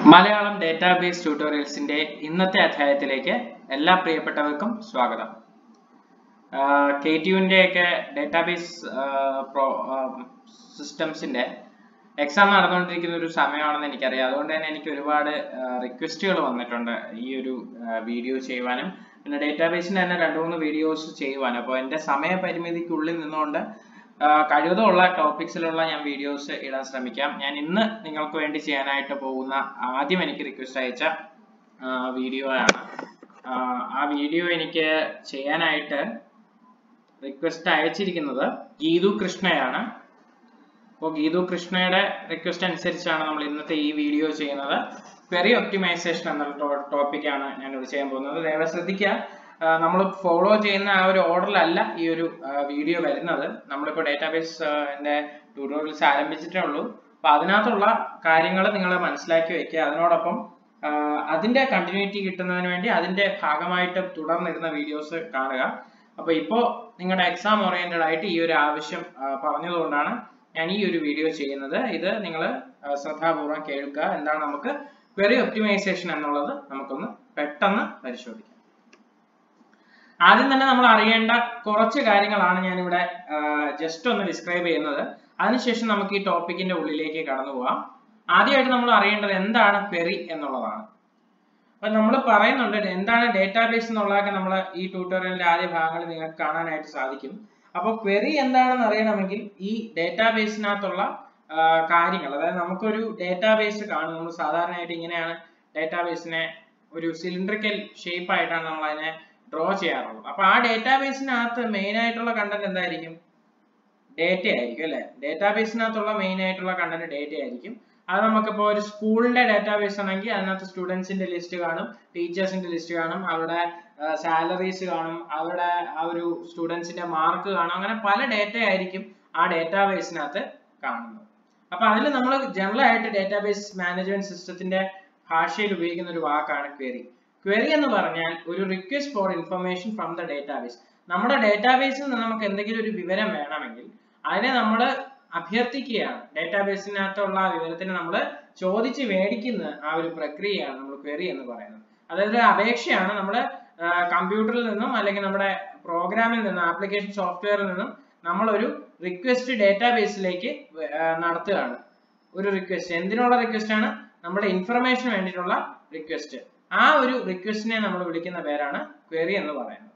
Malayalam database ട്യൂട്ടോറിയൽസിന്റെ ഇന്നത്തെ അധ്യായത്തിലേക്ക് എല്ലാ പ്രിയപ്പെട്ടവർക്കും സ്വാഗതം കെ ടിയുവിൻ്റെ ഒക്കെ ഡേറ്റാബേസ് സിസ്റ്റംസിന്റെ എക്സാം നടന്നുകൊണ്ടിരിക്കുന്ന ഒരു സമയമാണെന്ന് എനിക്കറിയാം അതുകൊണ്ട് തന്നെ എനിക്ക് ഒരുപാട് റിക്വസ്റ്റുകൾ വന്നിട്ടുണ്ട് ഈ ഒരു വീഡിയോ ചെയ്യുവാനും പിന്നെ ഡേറ്റാബേസിന്റെ തന്നെ രണ്ട് മൂന്ന് വീഡിയോസ് ചെയ്യുവാനും അപ്പോൾ എൻ്റെ സമയപരിമിതിക്കുള്ളിൽ നിന്നുകൊണ്ട് കഴിവതുള്ള ടോപ്പിക്സിലുള്ള ഞാൻ വീഡിയോസ് ഇടാൻ ശ്രമിക്കാം ഞാൻ ഇന്ന് നിങ്ങൾക്ക് വേണ്ടി ചെയ്യാനായിട്ട് പോകുന്ന ആദ്യം എനിക്ക് റിക്വസ്റ്റ് അയച്ച വീഡിയോ ആണ് ആ വീഡിയോ എനിക്ക് ചെയ്യാനായിട്ട് റിക്വസ്റ്റ് അയച്ചിരിക്കുന്നത് ഗീതു കൃഷ്ണയാണ് അപ്പോൾ ഗീതു കൃഷ്ണയുടെ റിക്വസ്റ്റ് അനുസരിച്ചാണ് നമ്മൾ ഇന്നത്തെ ഈ വീഡിയോ ചെയ്യുന്നത് ക്വറി ഒപ്റ്റിമൈസേഷൻ എന്നുള്ള ടോപ്പിക്കാണ് ഞാനിവിടെ ചെയ്യാൻ പോകുന്നത് ദയവായി ശ്രദ്ധിക്കുക നമ്മൾ ഫോളോ ചെയ്യുന്ന ആ ഒരു ഓർഡറിലല്ല ഈ ഒരു വീഡിയോ വരുന്നത് നമ്മളിപ്പോൾ ഡേറ്റാബേസ് ട്യൂട്ടോറിയൽസ് ആരംഭിച്ചിട്ടേ ഉള്ളൂ അപ്പോൾ അതിനകത്തുള്ള കാര്യങ്ങൾ നിങ്ങൾ മനസ്സിലാക്കി വെക്കുക അതിനോടൊപ്പം അതിന്റെ കണ്ടിന്യൂറ്റി കിട്ടുന്നതിന് വേണ്ടി അതിന്റെ ഭാഗമായിട്ട് തുടർന്നിരുന്ന വീഡിയോസ് കാണുക അപ്പോൾ ഇപ്പോൾ നിങ്ങളുടെ എക്സാം ഓറിയന്റഡ് ആയിട്ട് ഈ ഒരു ആവശ്യം പറഞ്ഞതുകൊണ്ടാണ് ഞാൻ ഈ ഒരു വീഡിയോ ചെയ്യുന്നത് ഇത് നിങ്ങൾ ശ്രദ്ധാപൂർവം കേൾക്കുക എന്താണ് നമുക്ക് ക്വറി ഒപ്റ്റിമൈസേഷൻ എന്നുള്ളത് നമുക്കൊന്ന് പെട്ടെന്ന് പരിശോധിക്കാം ആദ്യം തന്നെ നമ്മൾ അറിയേണ്ട കുറച്ച് കാര്യങ്ങളാണ് ഞാൻ ഇവിടെ ജസ്റ്റ് ഒന്ന് ഡിസ്ക്രൈബ് ചെയ്യുന്നത് അതിനുശേഷം നമുക്ക് ഈ ടോപ്പിക്കിന്റെ ഉള്ളിലേക്ക് കടന്നു പോവാം ആദ്യമായിട്ട് നമ്മൾ അറിയേണ്ടത് എന്താണ് ക്വറി എന്നുള്ളതാണ് അപ്പൊ നമ്മൾ പറയുന്നുണ്ട് എന്താണ് ഡേറ്റാബേസ് എന്നുള്ളതൊക്കെ നമ്മൾ ഈ ട്യൂട്ടോറിയലിന്റെ ആദ്യ ഭാഗങ്ങളിൽ നിങ്ങൾക്ക് കാണാനായിട്ട് സാധിക്കും അപ്പോൾ ക്വറി എന്താണെന്ന് അറിയണമെങ്കിൽ ഈ ഡേറ്റാബേസിനകത്തുള്ള കാര്യങ്ങൾ അതായത് നമുക്കൊരു ഡേറ്റാബേസ് കാണും നമ്മൾ സാധാരണയായിട്ട് ഇങ്ങനെയാണ് ഡേറ്റാബേസിനെ ഒരു സിലിണ്ടറിക്കൽ ഷേപ്പ് ആയിട്ടാണ് നമ്മൾ അതിനെ ഡ്രോ ചെയ്യാറുള്ളത് അപ്പൊ ആ ഡേറ്റാബേസിനകത്ത് മെയിൻ ആയിട്ടുള്ള കണ്ടന്റ് എന്തായിരിക്കും ഡേറ്റ ആയിരിക്കും അല്ലെ ഡേറ്റാബേസിനകത്തുള്ള മെയിൻ ആയിട്ടുള്ള കണ്ടന്റ് ഡേറ്റ ആയിരിക്കും അത് നമുക്കിപ്പോൾ ഒരു സ്കൂളിന്റെ ഡേറ്റാബേസ് ആണെങ്കിൽ അതിനകത്ത് സ്റ്റുഡൻസിന്റെ ലിസ്റ്റ് കാണും ടീച്ചേഴ്സിന്റെ ലിസ്റ്റ് കാണും അവരുടെ സാലറീസ് കാണും അവരുടെ ആ ഒരു സ്റ്റുഡൻസിന്റെ മാർക്ക് കാണും അങ്ങനെ പല ഡേറ്റ ആയിരിക്കും ആ ഡേറ്റാബേസിനകത്ത് കാണുന്നത് അപ്പൊ അതിൽ നമ്മൾ ജനറൽ ആയിട്ട് ഡേറ്റാബേസ് മാനേജ്മെന്റ് സിസ്റ്റത്തിന്റെ ഭാഷയിൽ ഉപയോഗിക്കുന്ന ഒരു വാക്കാണ് ക്വറി ക്വറി എന്ന് പറഞ്ഞാൽ ഒരു request for information from the database നമ്മുടെ ഡേറ്റാബേസിൽ നിന്ന് നമുക്ക് എന്തെങ്കിലും ഒരു വിവരം വേണമെങ്കിൽ അതിനെ നമ്മൾ അഭ്യർത്ഥിക്കുകയാണ് ഡേറ്റാബേസിനകത്തുള്ള ആ വിവരത്തിന് നമ്മൾ ചോദിച്ച് മേടിക്കുന്ന ആ ഒരു പ്രക്രിയയാണ് നമ്മൾ ക്വറി എന്ന് പറയുന്നത് അതായത് ഒരു അപേക്ഷയാണ് നമ്മൾ കമ്പ്യൂട്ടറിൽ നിന്നും അല്ലെങ്കിൽ നമ്മുടെ പ്രോഗ്രാമിൽ നിന്നും ആപ്ലിക്കേഷൻ സോഫ്റ്റ്വെയറിൽ നിന്നും നമ്മൾ ഒരു റിക്വസ്റ്റ് ഡേറ്റാബേസിലേക്ക് നടത്തുകയാണ് ഒരു റിക്വസ്റ്റ് എന്തിനുള്ള റിക്വസ്റ്റ് ആണ് നമ്മുടെ ഇൻഫർമേഷന് വേണ്ടിയിട്ടുള്ള റിക്വസ്റ്റ് ആ ഒരു റിക്വസ്റ്റിനെ നമ്മൾ വിളിക്കുന്ന പേരാണ് ക്വറി എന്ന് പറയുന്നത്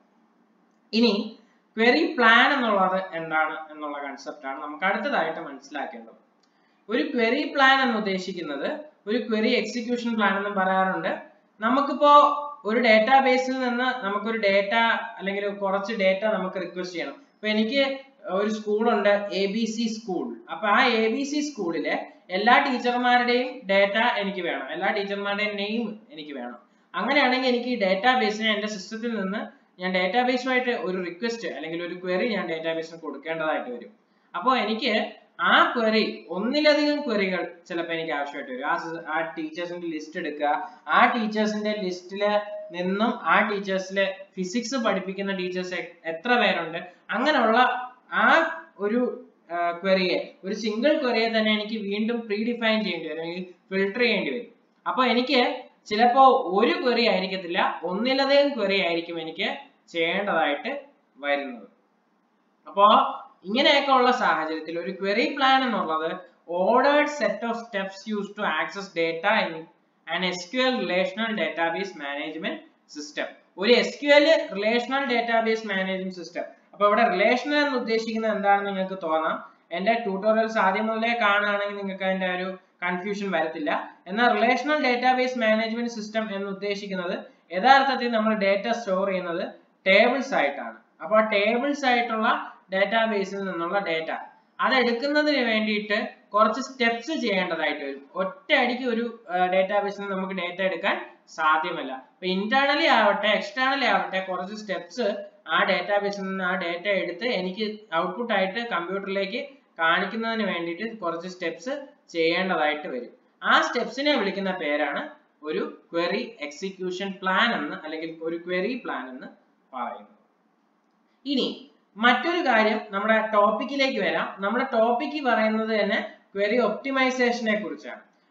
ഇനി ക്വറി പ്ലാൻ എന്നുള്ളത് എന്താണ് എന്നുള്ള കൺസെപ്റ്റ് ആണ് നമുക്ക് അടുത്തതായിട്ട് മനസ്സിലാക്കേണ്ടത് ഒരു ക്വറി പ്ലാൻ എന്ന് ഉദ്ദേശിക്കുന്നത് ഒരു ക്വറി എക്സിക്യൂഷൻ പ്ലാൻ എന്നും പറയാറുണ്ട് നമുക്കിപ്പോ ഒരു ഡേറ്റാബേസിൽ നിന്ന് നമുക്കൊരു ഡേറ്റ അല്ലെങ്കിൽ കുറച്ച് ഡേറ്റ നമുക്ക് റിക്വസ്റ്റ് ചെയ്യണം ഇപ്പൊ എനിക്ക് ഒരു സ്കൂളുണ്ട് എ ബി സി സ്കൂൾ അപ്പൊ ആ എ ബി സി സ്കൂളിലെ എല്ലാ ടീച്ചർമാരുടെയും ഡേറ്റ എനിക്ക് വേണം എല്ലാ ടീച്ചർമാരുടെയും നെയിം എനിക്ക് വേണം അങ്ങനെയാണെങ്കിൽ എനിക്ക് ഈ ഡേറ്റാബേസിനെ എന്റെ സിസ്റ്റത്തിൽ നിന്ന് ഞാൻ ഡേറ്റാബേസുമായിട്ട് ഒരു റിക്വസ്റ്റ് അല്ലെങ്കിൽ ഒരു ക്വറി ഞാൻ ഡേറ്റാബേസിന് കൊടുക്കേണ്ടതായിട്ട് വരും അപ്പോൾ എനിക്ക് ആ ക്വറി ഒന്നിലധികം ക്വറികൾ ചിലപ്പോൾ എനിക്ക് ആവശ്യമായിട്ട് വരും ആ ആ ടീച്ചേഴ്സിന്റെ ലിസ്റ്റ് എടുക്കുക ആ ടീച്ചേഴ്സിന്റെ ലിസ്റ്റില് നിന്നും ആ ടീച്ചേഴ്സിലെ ഫിസിക്സ് പഠിപ്പിക്കുന്ന ടീച്ചേഴ്സ് എത്ര പേരുണ്ട് അങ്ങനെയുള്ള ആ ഒരു ക്വറിയെ ഒരു സിംഗിൾ ക്വറിയെ തന്നെ എനിക്ക് വീണ്ടും പ്രീ ഡിഫൈൻ ചെയ്യേണ്ടി വരും അല്ലെങ്കിൽ ഫിൽട്ടർ ചെയ്യേണ്ടി വരും അപ്പോൾ എനിക്ക് ചിലപ്പോ ഒരു ക്വറി ആയിരിക്കത്തില്ല ഒന്നിലധികം ക്വറി ആയിരിക്കും എനിക്ക് ചെയ്യേണ്ടതായിട്ട് വരുന്നത് അപ്പോ ഇങ്ങനെയൊക്കെ ഉള്ള സാഹചര്യത്തിൽ ഒരു ക്വറി പ്ലാൻ എന്നുള്ളത് ordered set of steps use to access data in an S Q L relational database management system ഒരു S Q L relational database management system അപ്പൊ ഇവിടെ റിലേഷണൽ എന്ന് ഉദ്ദേശിക്കുന്നത് എന്താണെന്ന് നിങ്ങൾക്ക് തോന്നാം എന്റെ ട്യൂട്ടോറിയൽസ് ആദ്യം മുതലേ കാണുകയാണെങ്കിൽ നിങ്ങൾക്ക് അതിന്റെ ഒരു കൺഫ്യൂഷൻ വരത്തില്ല എന്നാൽ റിലേഷണൽ ഡേറ്റാബേസ് മാനേജ്മെന്റ് സിസ്റ്റം എന്ന് ഉദ്ദേശിക്കുന്നത് യഥാർത്ഥത്തിൽ നമ്മൾ ഡേറ്റ സ്റ്റോർ ചെയ്യുന്നത് ടേബിൾസ് ആയിട്ടാണ് അപ്പോൾ ടേബിൾസ് ആയിട്ടുള്ള ഡേറ്റാബേസിൽ നിന്നുള്ള ഡേറ്റ അത് എടുക്കുന്നതിന് വേണ്ടിയിട്ട് കുറച്ച് സ്റ്റെപ്സ് ചെയ്യേണ്ടതായിട്ട് വരും ഒറ്റ അടിക്ക് ഒരു ഡേറ്റാബേസിൽ നിന്ന് നമുക്ക് ഡേറ്റ എടുക്കാൻ സാധ്യമല്ല അപ്പൊ ഇന്റേണലി ആവട്ടെ എക്സ്റ്റേണലി ആവട്ടെ കുറച്ച് സ്റ്റെപ്സ് ആ ഡേറ്റാബേസിൽ നിന്ന് ആ ഡേറ്റ എടുത്ത് എനിക്ക് ഔട്ട്പുട്ട് ആയിട്ട് കമ്പ്യൂട്ടറിലേക്ക് കാണിക്കുന്നതിന് വേണ്ടിയിട്ട് കുറച്ച് സ്റ്റെപ്സ് ചെയ്യേണ്ടതായിട്ട് വരും ആ സ്റ്റെപ്സിനെ വിളിക്കുന്ന പേരാണ് ഒരു ക്വറി എക്സിക്യൂഷൻ പ്ലാൻ എന്ന് അല്ലെങ്കിൽ ഒരു ക്വറി പ്ലാൻ എന്ന് പറയുന്നത് ഇനി മറ്റൊരു കാര്യം നമ്മുടെ ടോപ്പിക്കിലേക്ക് വരാം നമ്മുടെ ടോപ്പിക്ക് പറയുന്നത് തന്നെ ക്വറി ഒപ്റ്റിമൈസേഷനെ കുറിച്ചാണ്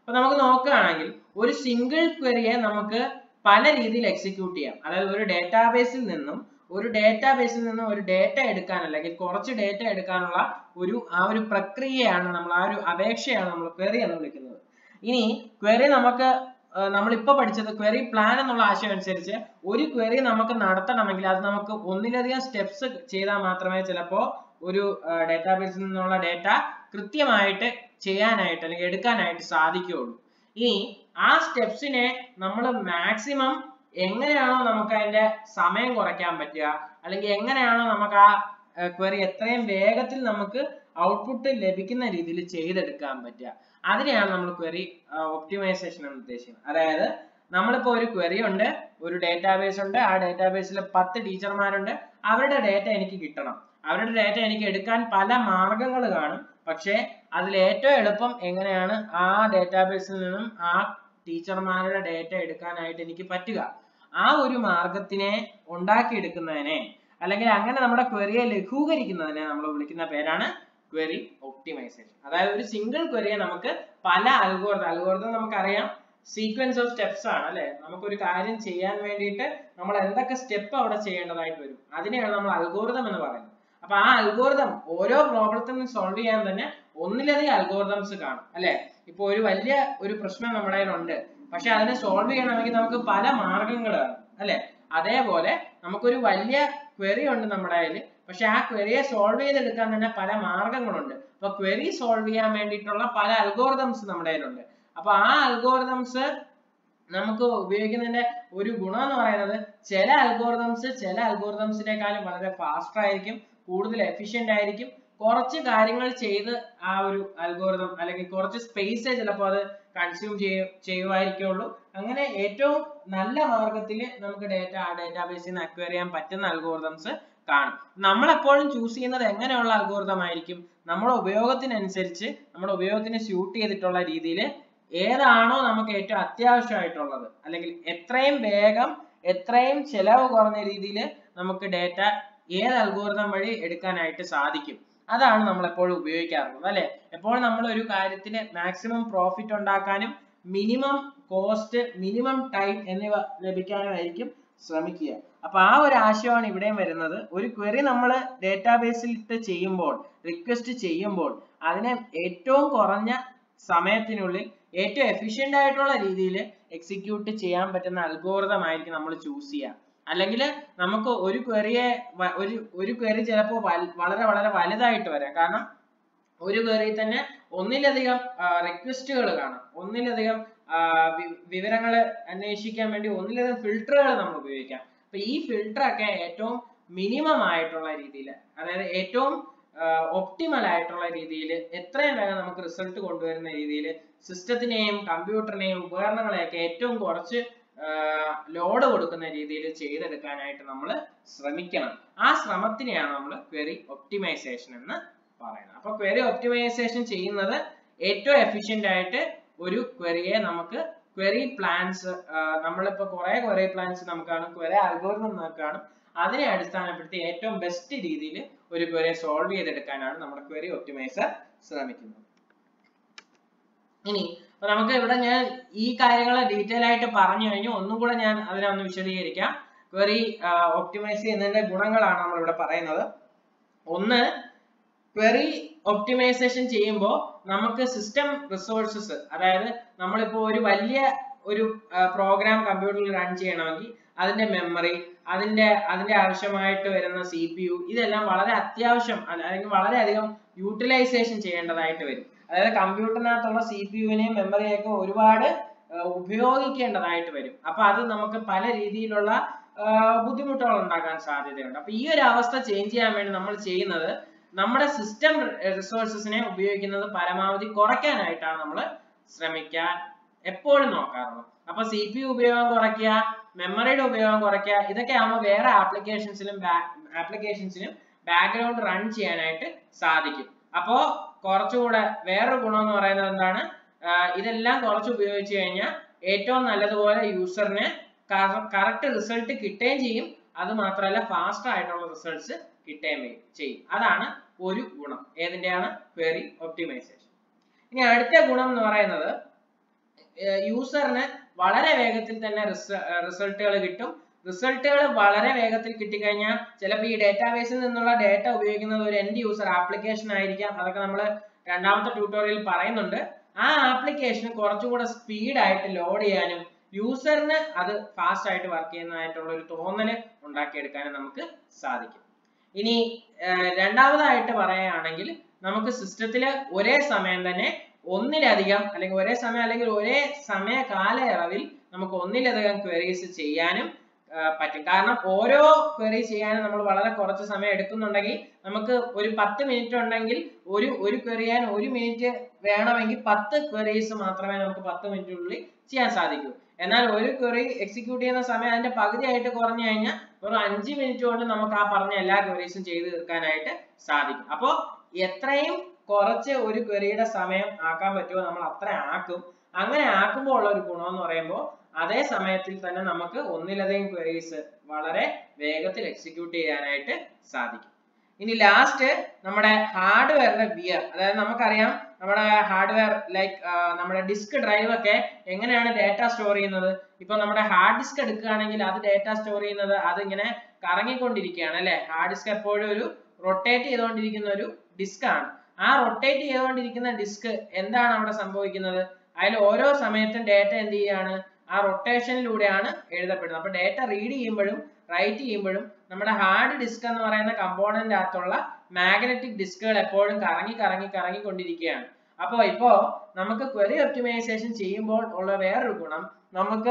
അപ്പൊ നമുക്ക് നോക്കുകയാണെങ്കിൽ ഒരു സിംഗിൾ ക്വറിയെ നമുക്ക് പല രീതിയിൽ എക്സിക്യൂട്ട് ചെയ്യാം അതായത് ഒരു ഡേറ്റാബേസിൽ നിന്നും ഒരു ഡേറ്റാബേസിൽ നിന്നും ഒരു ഡേറ്റ എടുക്കാൻ അല്ലെങ്കിൽ കുറച്ച് ഡേറ്റ എടുക്കാനുള്ള ഒരു ആ ഒരു പ്രക്രിയയാണ് നമ്മൾ ആ ഒരു അപേക്ഷയാണ് നമ്മൾ ക്വറി എന്ന് വിളിക്കുന്നത് ഇനി ക്വറി നമുക്ക് നമ്മളിപ്പോ പഠിച്ചത് ക്വറി പ്ലാൻ എന്നുള്ള ആശയം അനുസരിച്ച് ഒരു ക്വറി നമുക്ക് നടത്തണമെങ്കിൽ അത് നമുക്ക് ഒന്നിലധികം സ്റ്റെപ്സ് ചെയ്താൽ മാത്രമേ ചിലപ്പോ ഒരു ഡേറ്റാബേസിൽ നിന്നുള്ള ഡേറ്റ കൃത്യമായിട്ട് ചെയ്യാനായിട്ട് അല്ലെങ്കിൽ എടുക്കാനായിട്ട് സാധിക്കുകയുള്ളൂ ഇനി ആ സ്റ്റെപ്സിനെ നമ്മൾ മാക്സിമം എങ്ങനെയാണോ നമുക്ക് അതിന്റെ സമയം കുറയ്ക്കാൻ പറ്റുക അല്ലെങ്കിൽ എങ്ങനെയാണോ നമുക്ക് ആ ക്വറി എത്രയും വേഗത്തിൽ നമുക്ക് ഔട്ട്പുട്ട് ലഭിക്കുന്ന രീതിയിൽ ചെയ്തെടുക്കാൻ പറ്റുക അതിനെയാണ് നമ്മൾ ക്വറി ഒപ്റ്റിമൈസേഷൻ എന്ന് ഉദ്ദേശിക്കുന്നത് അതായത് നമ്മളിപ്പോ ഒരു ക്വറി ഉണ്ട് ഒരു ഡേറ്റാബേസ് ഉണ്ട് ആ ഡേറ്റാബേസിൽ പത്ത് ടീച്ചർമാരുണ്ട് അവരുടെ ഡേറ്റ എനിക്ക് കിട്ടണം അവരുടെ ഡേറ്റ എനിക്ക് എടുക്കാൻ പല മാർഗങ്ങൾ കാണും പക്ഷേ അതിൽ ഏറ്റവും എളുപ്പം എങ്ങനെയാണ് ആ ഡേറ്റാബേസിൽ നിന്നും ആ ടീച്ചർമാരുടെ ഡേറ്റ എടുക്കാനായിട്ട് എനിക്ക് പറ്റുക ആ ഒരു മാർഗത്തിനെ ഉണ്ടാക്കിയെടുക്കുന്നതിനെ അല്ലെങ്കിൽ അങ്ങനെ നമ്മുടെ ക്വറിയെ ലഘൂകരിക്കുന്നതിനെ നമ്മൾ വിളിക്കുന്ന പേരാണ് ക്വറി ഒപ്റ്റിമൈസേഷൻ അതായത് ഒരു സിംഗിൾ ക്വറിയെ നമുക്ക് പല അൽഗോർദം അൽഗോർദം നമുക്കറിയാം സീക്വൻസ് ഓഫ് സ്റ്റെപ്സ് ആണ് അല്ലെ നമുക്കൊരു കാര്യം ചെയ്യാൻ വേണ്ടിയിട്ട് നമ്മൾ എന്തൊക്കെ സ്റ്റെപ്പ് അവിടെ ചെയ്യേണ്ടതായിട്ട് വരും അതിനെയാണ് നമ്മൾ അൽഗോർദം എന്ന് പറയുന്നത് അപ്പൊ ആ അൽഗോർദം ഓരോ പ്രോബ്ലത്തിനും സോൾവ് ചെയ്യാൻ തന്നെ ഒന്നിലധികം അൽഗോർദംസ് കാണും അല്ലെ ഇപ്പൊ ഒരു വലിയ ഒരു പ്രശ്നം നമ്മുടെ കയ്യിലുണ്ട് പക്ഷെ അതിനെ സോൾവ് ചെയ്യണമെങ്കിൽ നമുക്ക് പല മാർഗങ്ങളാണ് അല്ലെ അതേപോലെ നമുക്കൊരു വലിയ ക്വറി ഉണ്ട് നമ്മുടെ കയ്യിൽ പക്ഷെ ആ ക്വറിയെ സോൾവ് ചെയ്തെടുക്കാൻ തന്നെ പല മാർഗങ്ങളുണ്ട് അപ്പൊ ക്വറി സോൾവ് ചെയ്യാൻ വേണ്ടിയിട്ടുള്ള പല അൽഗോർദംസ് നമ്മുടെ കയ്യിലുണ്ട് അപ്പൊ ആ അൽഗോർദംസ് നമുക്ക് ഉപയോഗിക്കുന്നതിന്റെ ഒരു ഗുണം എന്ന് പറയുന്നത് ചില അൽഗോർദംസ് ചില അൽഗോർദംസിനേക്കാളും വളരെ ഫാസ്റ്റർ ആയിരിക്കും കൂടുതൽ എഫിഷ്യന്റ് ആയിരിക്കും കുറച്ച് കാര്യങ്ങൾ ചെയ്ത് ആ ഒരു അൽഗോരിതം അല്ലെങ്കിൽ കുറച്ച് സ്പേസ് ചിലപ്പോൾ അത് കൺസ്യൂം ചെയ്യ ചെയ്യുമായിരിക്കുള്ളൂ അങ്ങനെ ഏറ്റവും നല്ല മാർഗത്തിൽ നമുക്ക് ഡേറ്റ ആ ഡേറ്റാബേസിൽ നിന്ന് അക്വയർ ചെയ്യാൻ പറ്റുന്ന അൽഗോരിതംസ് കാണും നമ്മൾ എപ്പോഴും ചൂസ് ചെയ്യുന്നത് എങ്ങനെയുള്ള അൽഗോരിതം ആയിരിക്കും നമ്മുടെ ഉപയോഗത്തിനനുസരിച്ച് നമ്മുടെ ഉപയോഗത്തിന് സ്യൂട്ട് ചെയ്തിട്ടുള്ള രീതിയിൽ ഏതാണോ നമുക്ക് ഏറ്റവും അത്യാവശ്യമായിട്ടുള്ളത് അല്ലെങ്കിൽ എത്രയും വേഗം എത്രയും ചെലവ് കുറഞ്ഞ രീതിയിൽ നമുക്ക് ഡേറ്റ ഏത് അൽഗോരിതം വഴി എടുക്കാനായിട്ട് സാധിക്കും അതാണ് നമ്മൾ എപ്പോഴും ഉപയോഗിക്കാറുള്ളത് അല്ലെ എപ്പോഴും നമ്മൾ ഒരു കാര്യത്തിന് മാക്സിമം പ്രോഫിറ്റ് ഉണ്ടാക്കാനും മിനിമം കോസ്റ്റ് മിനിമം ടൈം എന്നിവ ലഭിക്കാനുമായിരിക്കും ശ്രമിക്കുക അപ്പൊ ആ ഒരു ആശയമാണ് ഇവിടെയും വരുന്നത് ഒരു ക്വറി നമ്മൾ ഡേറ്റാബേസിൽ ഇട്ട് ചെയ്യുമ്പോൾ റിക്വസ്റ്റ് ചെയ്യുമ്പോൾ അതിനെ ഏറ്റവും കുറഞ്ഞ സമയത്തിനുള്ളിൽ ഏറ്റവും എഫിഷ്യന്റ് ആയിട്ടുള്ള രീതിയിൽ എക്സിക്യൂട്ട് ചെയ്യാൻ പറ്റുന്ന അൽഗോറിതം ആയിരിക്കും നമ്മൾ ചൂസ് ചെയ്യുക അല്ലെങ്കിൽ നമുക്ക് ഒരു ക്വറിയെ ഒരു ഒരു ക്വറി ചിലപ്പോൾ വളരെ വളരെ വലുതായിട്ട് വരാം കാരണം ഒരു ക്വറി തന്നെ ഒന്നിലധികം റിക്വസ്റ്റുകൾ കാണാം ഒന്നിലധികം വിവരങ്ങൾ അന്വേഷിക്കാൻ വേണ്ടി ഒന്നിലധികം ഫിൽട്ടറുകൾ നമ്മൾ ഉപയോഗിക്കാം അപ്പൊ ഈ ഫിൽട്ടർ ഒക്കെ ഏറ്റവും മിനിമം ആയിട്ടുള്ള രീതിയിൽ അതായത് ഏറ്റവും ഒപ്റ്റിമൽ ആയിട്ടുള്ള രീതിയിൽ എത്രയും വേഗം നമുക്ക് റിസൾട്ട് കൊണ്ടുവരുന്ന രീതിയിൽ സിസ്റ്റത്തിനെയും കമ്പ്യൂട്ടറിനെയും ഉപകരണങ്ങളെയൊക്കെ ഏറ്റവും കുറച്ച് ലോഡ് കൊടുക്കുന്ന രീതിയിൽ ചെയ്തെടുക്കാനായിട്ട് നമ്മൾ ശ്രമിക്കണം ആ ശ്രമത്തിനെയാണ് നമ്മൾ ക്വറി ഒപ്റ്റിമൈസേഷൻ എന്ന് പറയുന്നത് അപ്പൊ ക്വറി ഒപ്റ്റിമൈസേഷൻ ചെയ്യുന്നത് ഏറ്റവും എഫിഷ്യന്റ് ആയിട്ട് ഒരു ക്വറിയെ നമുക്ക് ക്വറി പ്ലാൻസ് നമ്മളിപ്പോ കുറെ ക്വറി പ്ലാൻസ് നമുക്ക് കാണും കുറെ അൽഗോരിതം നമുക്ക് കാണും അതിനെ അടിസ്ഥാനപ്പെടുത്തി ഏറ്റവും ബെസ്റ്റ് രീതിയിൽ ഒരു ക്വറിയെ സോൾവ് ചെയ്തെടുക്കാനാണ് നമ്മുടെ ക്വറി ഒപ്റ്റിമൈസർ ശ്രമിക്കുന്നത് ഇനി അപ്പൊ നമുക്ക് ഇവിടെ ഞാൻ ഈ കാര്യങ്ങൾ ഡീറ്റെയിൽ ആയിട്ട് പറഞ്ഞു കഴിഞ്ഞു ഒന്നും കൂടെ ഞാൻ അതിനെ ഒന്ന് വിശദീകരിക്കാം ക്വറി ഒപ്റ്റിമൈസ് ചെയ്യുന്നതിന്റെ ഗുണങ്ങളാണ് നമ്മൾ ഇവിടെ പറയുന്നത് ഒന്ന് ക്വറി ഒപ്റ്റിമൈസേഷൻ ചെയ്യുമ്പോൾ നമുക്ക് സിസ്റ്റം റിസോഴ്സസ് അതായത് നമ്മളിപ്പോ ഒരു വലിയ ഒരു പ്രോഗ്രാം കമ്പ്യൂട്ടറിൽ റൺ ചെയ്യണമെങ്കിൽ അതിന്റെ മെമ്മറി അതിന്റെ അതിന്റെ ആവശ്യമായിട്ട് വരുന്ന സി പി യു ഇതെല്ലാം വളരെ അത്യാവശ്യം അല്ലെങ്കിൽ വളരെയധികം യൂട്ടിലൈസേഷൻ ചെയ്യേണ്ടതായിട്ട് വരും അതായത് കമ്പ്യൂട്ടറിനകത്തുള്ള സി പി യുവിനെയും മെമ്മറിയൊക്കെ ഒരുപാട് ഉപയോഗിക്കേണ്ടതായിട്ട് വരും അപ്പൊ അത് നമുക്ക് പല രീതിയിലുള്ള ബുദ്ധിമുട്ടുകൾ ഉണ്ടാക്കാൻ സാധ്യതയുണ്ട് അപ്പൊ ഈ ഒരു അവസ്ഥ ചേഞ്ച് ചെയ്യാൻ വേണ്ടി നമ്മൾ ചെയ്യുന്നത് നമ്മുടെ സിസ്റ്റം റിസോഴ്സസിനെ ഉപയോഗിക്കുന്നത് പരമാവധി കുറയ്ക്കാനായിട്ടാണ് നമ്മൾ ശ്രമിക്കാൻ എപ്പോഴും നോക്കാറുള്ളത് അപ്പൊ സി പി യു ഉപയോഗം കുറയ്ക്കുക മെമ്മറിയുടെ ഉപയോഗം കുറയ്ക്കുക ഇതൊക്കെ ആകുമ്പോൾ വേറെ ആപ്ലിക്കേഷൻസിലും ആപ്ലിക്കേഷൻസിനും ബാക്ക്ഗ്രൗണ്ട് റൺ ചെയ്യാനായിട്ട് സാധിക്കും അപ്പോ കുറച്ചുകൂടെ വേറൊരു ഗുണം എന്ന് പറയുന്നത് എന്താണ് ഇതെല്ലാം കുറച്ച് ഉപയോഗിച്ച് കഴിഞ്ഞാൽ ഏറ്റവും നല്ലതുപോലെ യൂസറിന് കറക്റ്റ് റിസൾട്ട് കിട്ടുകയും ചെയ്യും അത് മാത്രമല്ല ഫാസ്റ്റ് ആയിട്ടുള്ള റിസൾട്ട്സ് കിട്ടുകയും ചെയ്യും അതാണ് ഒരു ഗുണം ഏതിന്റെയാണ് ക്വറി ഒപ്റ്റിമൈസേഷൻ ഇനി അടുത്ത ഗുണം എന്ന് പറയുന്നത് യൂസറിന് വളരെ വേഗത്തിൽ തന്നെ റിസൾട്ടുകൾ കിട്ടും റിസൾട്ടുകൾ വളരെ വേഗത്തിൽ കിട്ടിക്കഴിഞ്ഞാൽ ചിലപ്പോൾ ഈ ഡേറ്റാബേസിൽ നിന്നുള്ള ഡേറ്റ ഉപയോഗിക്കുന്നത് ഒരു എൻഡ് യൂസർ ആപ്ലിക്കേഷൻ ആയിരിക്കാം അതൊക്കെ നമ്മൾ രണ്ടാമത്തെ ട്യൂട്ടോറിയൽ പറയുന്നുണ്ട് ആ ആപ്ലിക്കേഷൻ കുറച്ചുകൂടെ സ്പീഡ് ആയിട്ട് ലോഡ് ചെയ്യാനും യൂസറിന് അത് ഫാസ്റ്റ് ആയിട്ട് വർക്ക് ചെയ്യുന്നതായിട്ടുള്ള ഒരു തോന്നൽ ഉണ്ടാക്കിയെടുക്കാനും നമുക്ക് സാധിക്കും ഇനി രണ്ടാമതായിട്ട് പറയുകയാണെങ്കിൽ നമുക്ക് സിസ്റ്റത്തിൽ ഒരേ സമയം തന്നെ ഒന്നിലധികം അല്ലെങ്കിൽ ഒരേ സമയം അല്ലെങ്കിൽ ഒരേ സമയ കാലയളവിൽ നമുക്ക് ഒന്നിലധികം ക്വയറീസ് ചെയ്യാനും പറ്റും കാരണം ഓരോ ക്വയറി ചെയ്യാനും നമ്മൾ വളരെ കുറച്ച് സമയം എടുക്കുന്നുണ്ടെങ്കിൽ നമുക്ക് ഒരു പത്ത് മിനിറ്റ് ഉണ്ടെങ്കിൽ ഒരു ഒരു ക്വയറി ചെയ്യാൻ ഒരു മിനിറ്റ് വേണമെങ്കിൽ പത്ത് ക്വയറീസ് മാത്രമേ നമുക്ക് പത്ത് മിനിറ്റിനുള്ളിൽ ചെയ്യാൻ സാധിക്കൂ എന്നാൽ ഒരു ക്വറി എക്സിക്യൂട്ട് ചെയ്യുന്ന സമയം അതിന്റെ പകുതിയായിട്ട് കുറഞ്ഞു കഴിഞ്ഞാൽ വെറും അഞ്ച് മിനിറ്റ് കൊണ്ട് നമുക്ക് ആ പറഞ്ഞ എല്ലാ ക്വറീസും ചെയ്ത് തീർക്കാനായിട്ട് സാധിക്കും അപ്പോൾ എത്രയും കുറച്ച് ഒരു ക്വറിയുടെ സമയം ആക്കാൻ പറ്റുമോ നമ്മൾ അത്ര ആക്കും അങ്ങനെ ആക്കുമ്പോൾ ഉള്ള ഒരു ഗുണം എന്ന് പറയുമ്പോൾ അതേ സമയത്തിൽ തന്നെ നമുക്ക് ഒന്നിലധികം ക്വറീസ് വളരെ വേഗത്തിൽ എക്സിക്യൂട്ട് ചെയ്യാനായിട്ട് സാധിക്കും ഇനി ലാസ്റ്റ് നമ്മുടെ ഹാർഡ്വെയറിന്റെ വിയർ അതായത് നമുക്കറിയാം നമ്മുടെ ഹാർഡ്വെയർ ലൈക്ക് നമ്മുടെ ഡിസ്ക് ഡ്രൈവ് ഒക്കെ എങ്ങനെയാണ് ഡേറ്റ സ്റ്റോർ ചെയ്യുന്നത് ഇപ്പൊ നമ്മുടെ ഹാർഡ് ഡിസ്ക് എടുക്കുകയാണെങ്കിൽ അത് ഡേറ്റ സ്റ്റോർ ചെയ്യുന്നത് അത് ഇങ്ങനെ കറങ്ങിക്കൊണ്ടിരിക്കുകയാണ് അല്ലെ ഹാർഡ് ഡിസ്ക് എപ്പോഴും ഒരു റൊട്ടേറ്റ് ചെയ്തുകൊണ്ടിരിക്കുന്ന ഒരു ഡിസ്ക് ആണ് ആ റൊട്ടേറ്റ് ചെയ്തുകൊണ്ടിരിക്കുന്ന ഡിസ്ക് എന്താണ് അവിടെ സംഭവിക്കുന്നത് അതിൽ ഓരോ സമയത്തും ഡേറ്റ എന്ത് ചെയ്യാണ് ആ റൊട്ടേഷനിലൂടെയാണ് എഴുതപ്പെടുന്നത് അപ്പൊ ഡേറ്റ റീഡ് ചെയ്യുമ്പോഴും റൈറ്റ് ചെയ്യുമ്പോഴും നമ്മുടെ ഹാർഡ് ഡിസ്ക് എന്ന് പറയുന്ന കമ്പോണന്റ് അകത്തുള്ള മാഗ്നറ്റിക് ഡിസ്കുകൾ എപ്പോഴും കറങ്ങി കറങ്ങി കറങ്ങി കൊണ്ടിരിക്കുകയാണ് അപ്പോൾ ഇപ്പോ നമുക്ക് ക്വറി ഒപ്റ്റിമൈസേഷൻ ചെയ്യുമ്പോൾ ഉള്ള വേറൊരു ഗുണം നമുക്ക്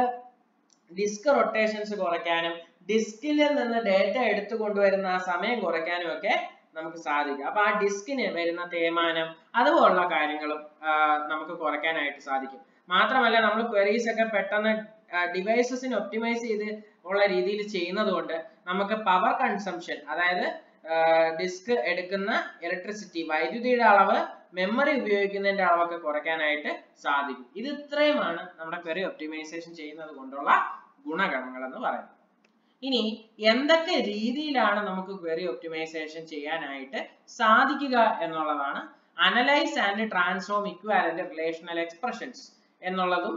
ഡിസ്ക് റൊട്ടേഷൻസ് കുറയ്ക്കാനും ഡിസ്കിൽ നിന്ന് ഡേറ്റ എടുത്തു കൊണ്ടുവരുന്ന ആ സമയം കുറയ്ക്കാനും ഒക്കെ നമുക്ക് സാധിക്കും അപ്പൊ ആ ഡിസ്കിന് വരുന്ന തേയ്മാനം അതുപോലുള്ള കാര്യങ്ങളും നമുക്ക് കുറയ്ക്കാനായിട്ട് സാധിക്കും മാത്രമല്ല നമ്മൾ ക്വരീസ് ഒക്കെ പെട്ടെന്ന് ഡിവൈസസിന് ഒപ്റ്റിമൈസ് ചെയ്ത് ഉള്ള രീതിയിൽ ചെയ്യുന്നത് കൊണ്ട് നമുക്ക് പവർ കൺസംഷൻ അതായത് ഡിസ്ക് എടുക്കുന്ന ഇലക്ട്രിസിറ്റി വൈദ്യുതിയുടെ അളവ് മെമ്മറി ഉപയോഗിക്കുന്നതിന്റെ അളവൊക്കെ കുറയ്ക്കാനായിട്ട് സാധിക്കും ഇത് ഇത്രയുമാണ് നമ്മുടെ ക്വറി ഒപ്റ്റിമൈസേഷൻ ചെയ്യുന്നത് കൊണ്ടുള്ള ഗുണഗണങ്ങൾ എന്ന് പറയുന്നത് ഇനി എന്തൊക്കെ രീതിയിലാണ് നമുക്ക് ക്വറി ഒപ്റ്റിമൈസേഷൻ ചെയ്യാനായിട്ട് സാധിക്കുക എന്നുള്ളതാണ് analyse and transform equivalent relational expressions എന്നുള്ളതും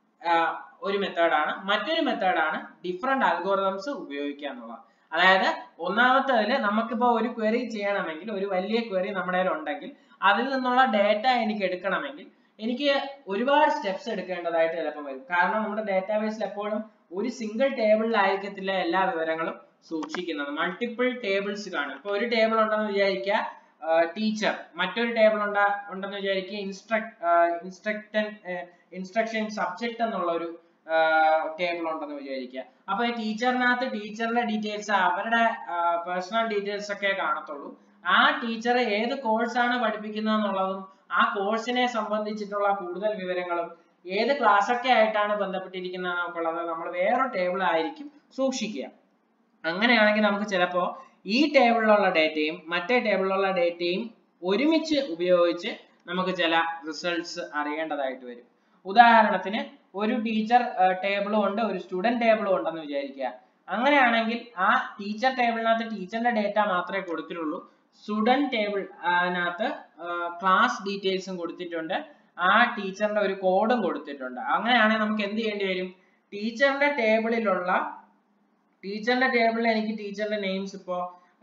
ഒരു മെത്തേഡാണ് മറ്റൊരു മെത്തേഡാണ് ഡിഫറെന്റ് അൽഗോറിതംസ് ഉപയോഗിക്കുക എന്നുള്ളത് അതായത് ഒന്നാമത്തേതിൽ നമുക്കിപ്പോ ഒരു ക്വറി ചെയ്യണമെങ്കിൽ ഒരു വലിയ ക്വറി നമ്മുടെ ഉണ്ടെങ്കിൽ അതിൽ നിന്നുള്ള ഡേറ്റ എനിക്ക് എടുക്കണമെങ്കിൽ എനിക്ക് ഒരുപാട് സ്റ്റെപ്സ് എടുക്കേണ്ടതായിട്ട് ചിലപ്പോൾ വരും കാരണം നമ്മുടെ ഡേറ്റാബേസിൽ എപ്പോഴും ഒരു സിംഗിൾ ടേബിളിലായിരിക്കത്തില്ല എല്ലാ വിവരങ്ങളും സൂക്ഷിക്കുന്നത് മൾട്ടിപ്പിൾ ടേബിൾസ് കാണും ഇപ്പൊ ഒരു ടേബിൾ ഉണ്ടെന്ന് വിചാരിക്കുക ടീച്ചർ മറ്റൊരു ടേബിൾ ഉണ്ടാ ഉണ്ടെന്ന് വിചാരിക്കുക ഇൻസ്ട്രക്ട് ഇൻസ്ട്രക്ടൻ ഇൻസ്ട്രക്ഷൻ സബ്ജക്ട് എന്നുള്ള ഒരു ടേബിൾ ഉണ്ടെന്ന് വിചാരിക്കുക അപ്പൊ ഈ ടീച്ചറിനകത്ത് ടീച്ചറിന്റെ ഡീറ്റെയിൽസ് അവരുടെ പേഴ്സണൽ ഡീറ്റെയിൽസ് ഒക്കെ കാണത്തുള്ളൂ ആ ടീച്ചർ ഏത് കോഴ്സ് ആണ് പഠിപ്പിക്കുന്നത് എന്നുള്ളതും ആ കോഴ്സിനെ സംബന്ധിച്ചിട്ടുള്ള കൂടുതൽ വിവരങ്ങളും ഏത് ക്ലാസ് ഒക്കെ ആയിട്ടാണ് ബന്ധപ്പെട്ടിരിക്കുന്നത് നമുക്കുള്ളത് നമ്മൾ വേറൊരു ടേബിൾ ആയിരിക്കും സൂക്ഷിക്കുക അങ്ങനെയാണെങ്കിൽ നമുക്ക് ചിലപ്പോ ഈ ടേബിളിലുള്ള ഡേറ്റയും മറ്റേ ടേബിളിലുള്ള ഡേറ്റയും ഒരുമിച്ച് ഉപയോഗിച്ച് നമുക്ക് ചില റിസൾട്ട്സ് അറിയേണ്ടതായിട്ട് വരും ഉദാഹരണത്തിന് ഒരു ടീച്ചർ ടേബിളും ഉണ്ട് ഒരു സ്റ്റുഡന്റ് ടേബിളും ഉണ്ടെന്ന് വിചാരിക്കുക അങ്ങനെയാണെങ്കിൽ ആ ടീച്ചർ ടേബിളിനകത്ത് ടീച്ചറിന്റെ ഡേറ്റ മാത്രമേ കൊടുത്തിട്ടുള്ളൂ സ്റ്റുഡന്റ് ടേബിൾ അതിനകത്ത് ക്ലാസ് ഡീറ്റെയിൽസും കൊടുത്തിട്ടുണ്ട് ആ ടീച്ചറിന്റെ ഒരു കോഡും കൊടുത്തിട്ടുണ്ട് അങ്ങനെയാണെങ്കിൽ നമുക്ക് എന്ത് ചെയ്യേണ്ടി വരും ടീച്ചറിന്റെ ടേബിളിലുള്ള ടീച്ചറിന്റെ ടേബിളിൽ എനിക്ക് ടീച്ചറിന്റെ നെയിംസ് ഇപ്പോ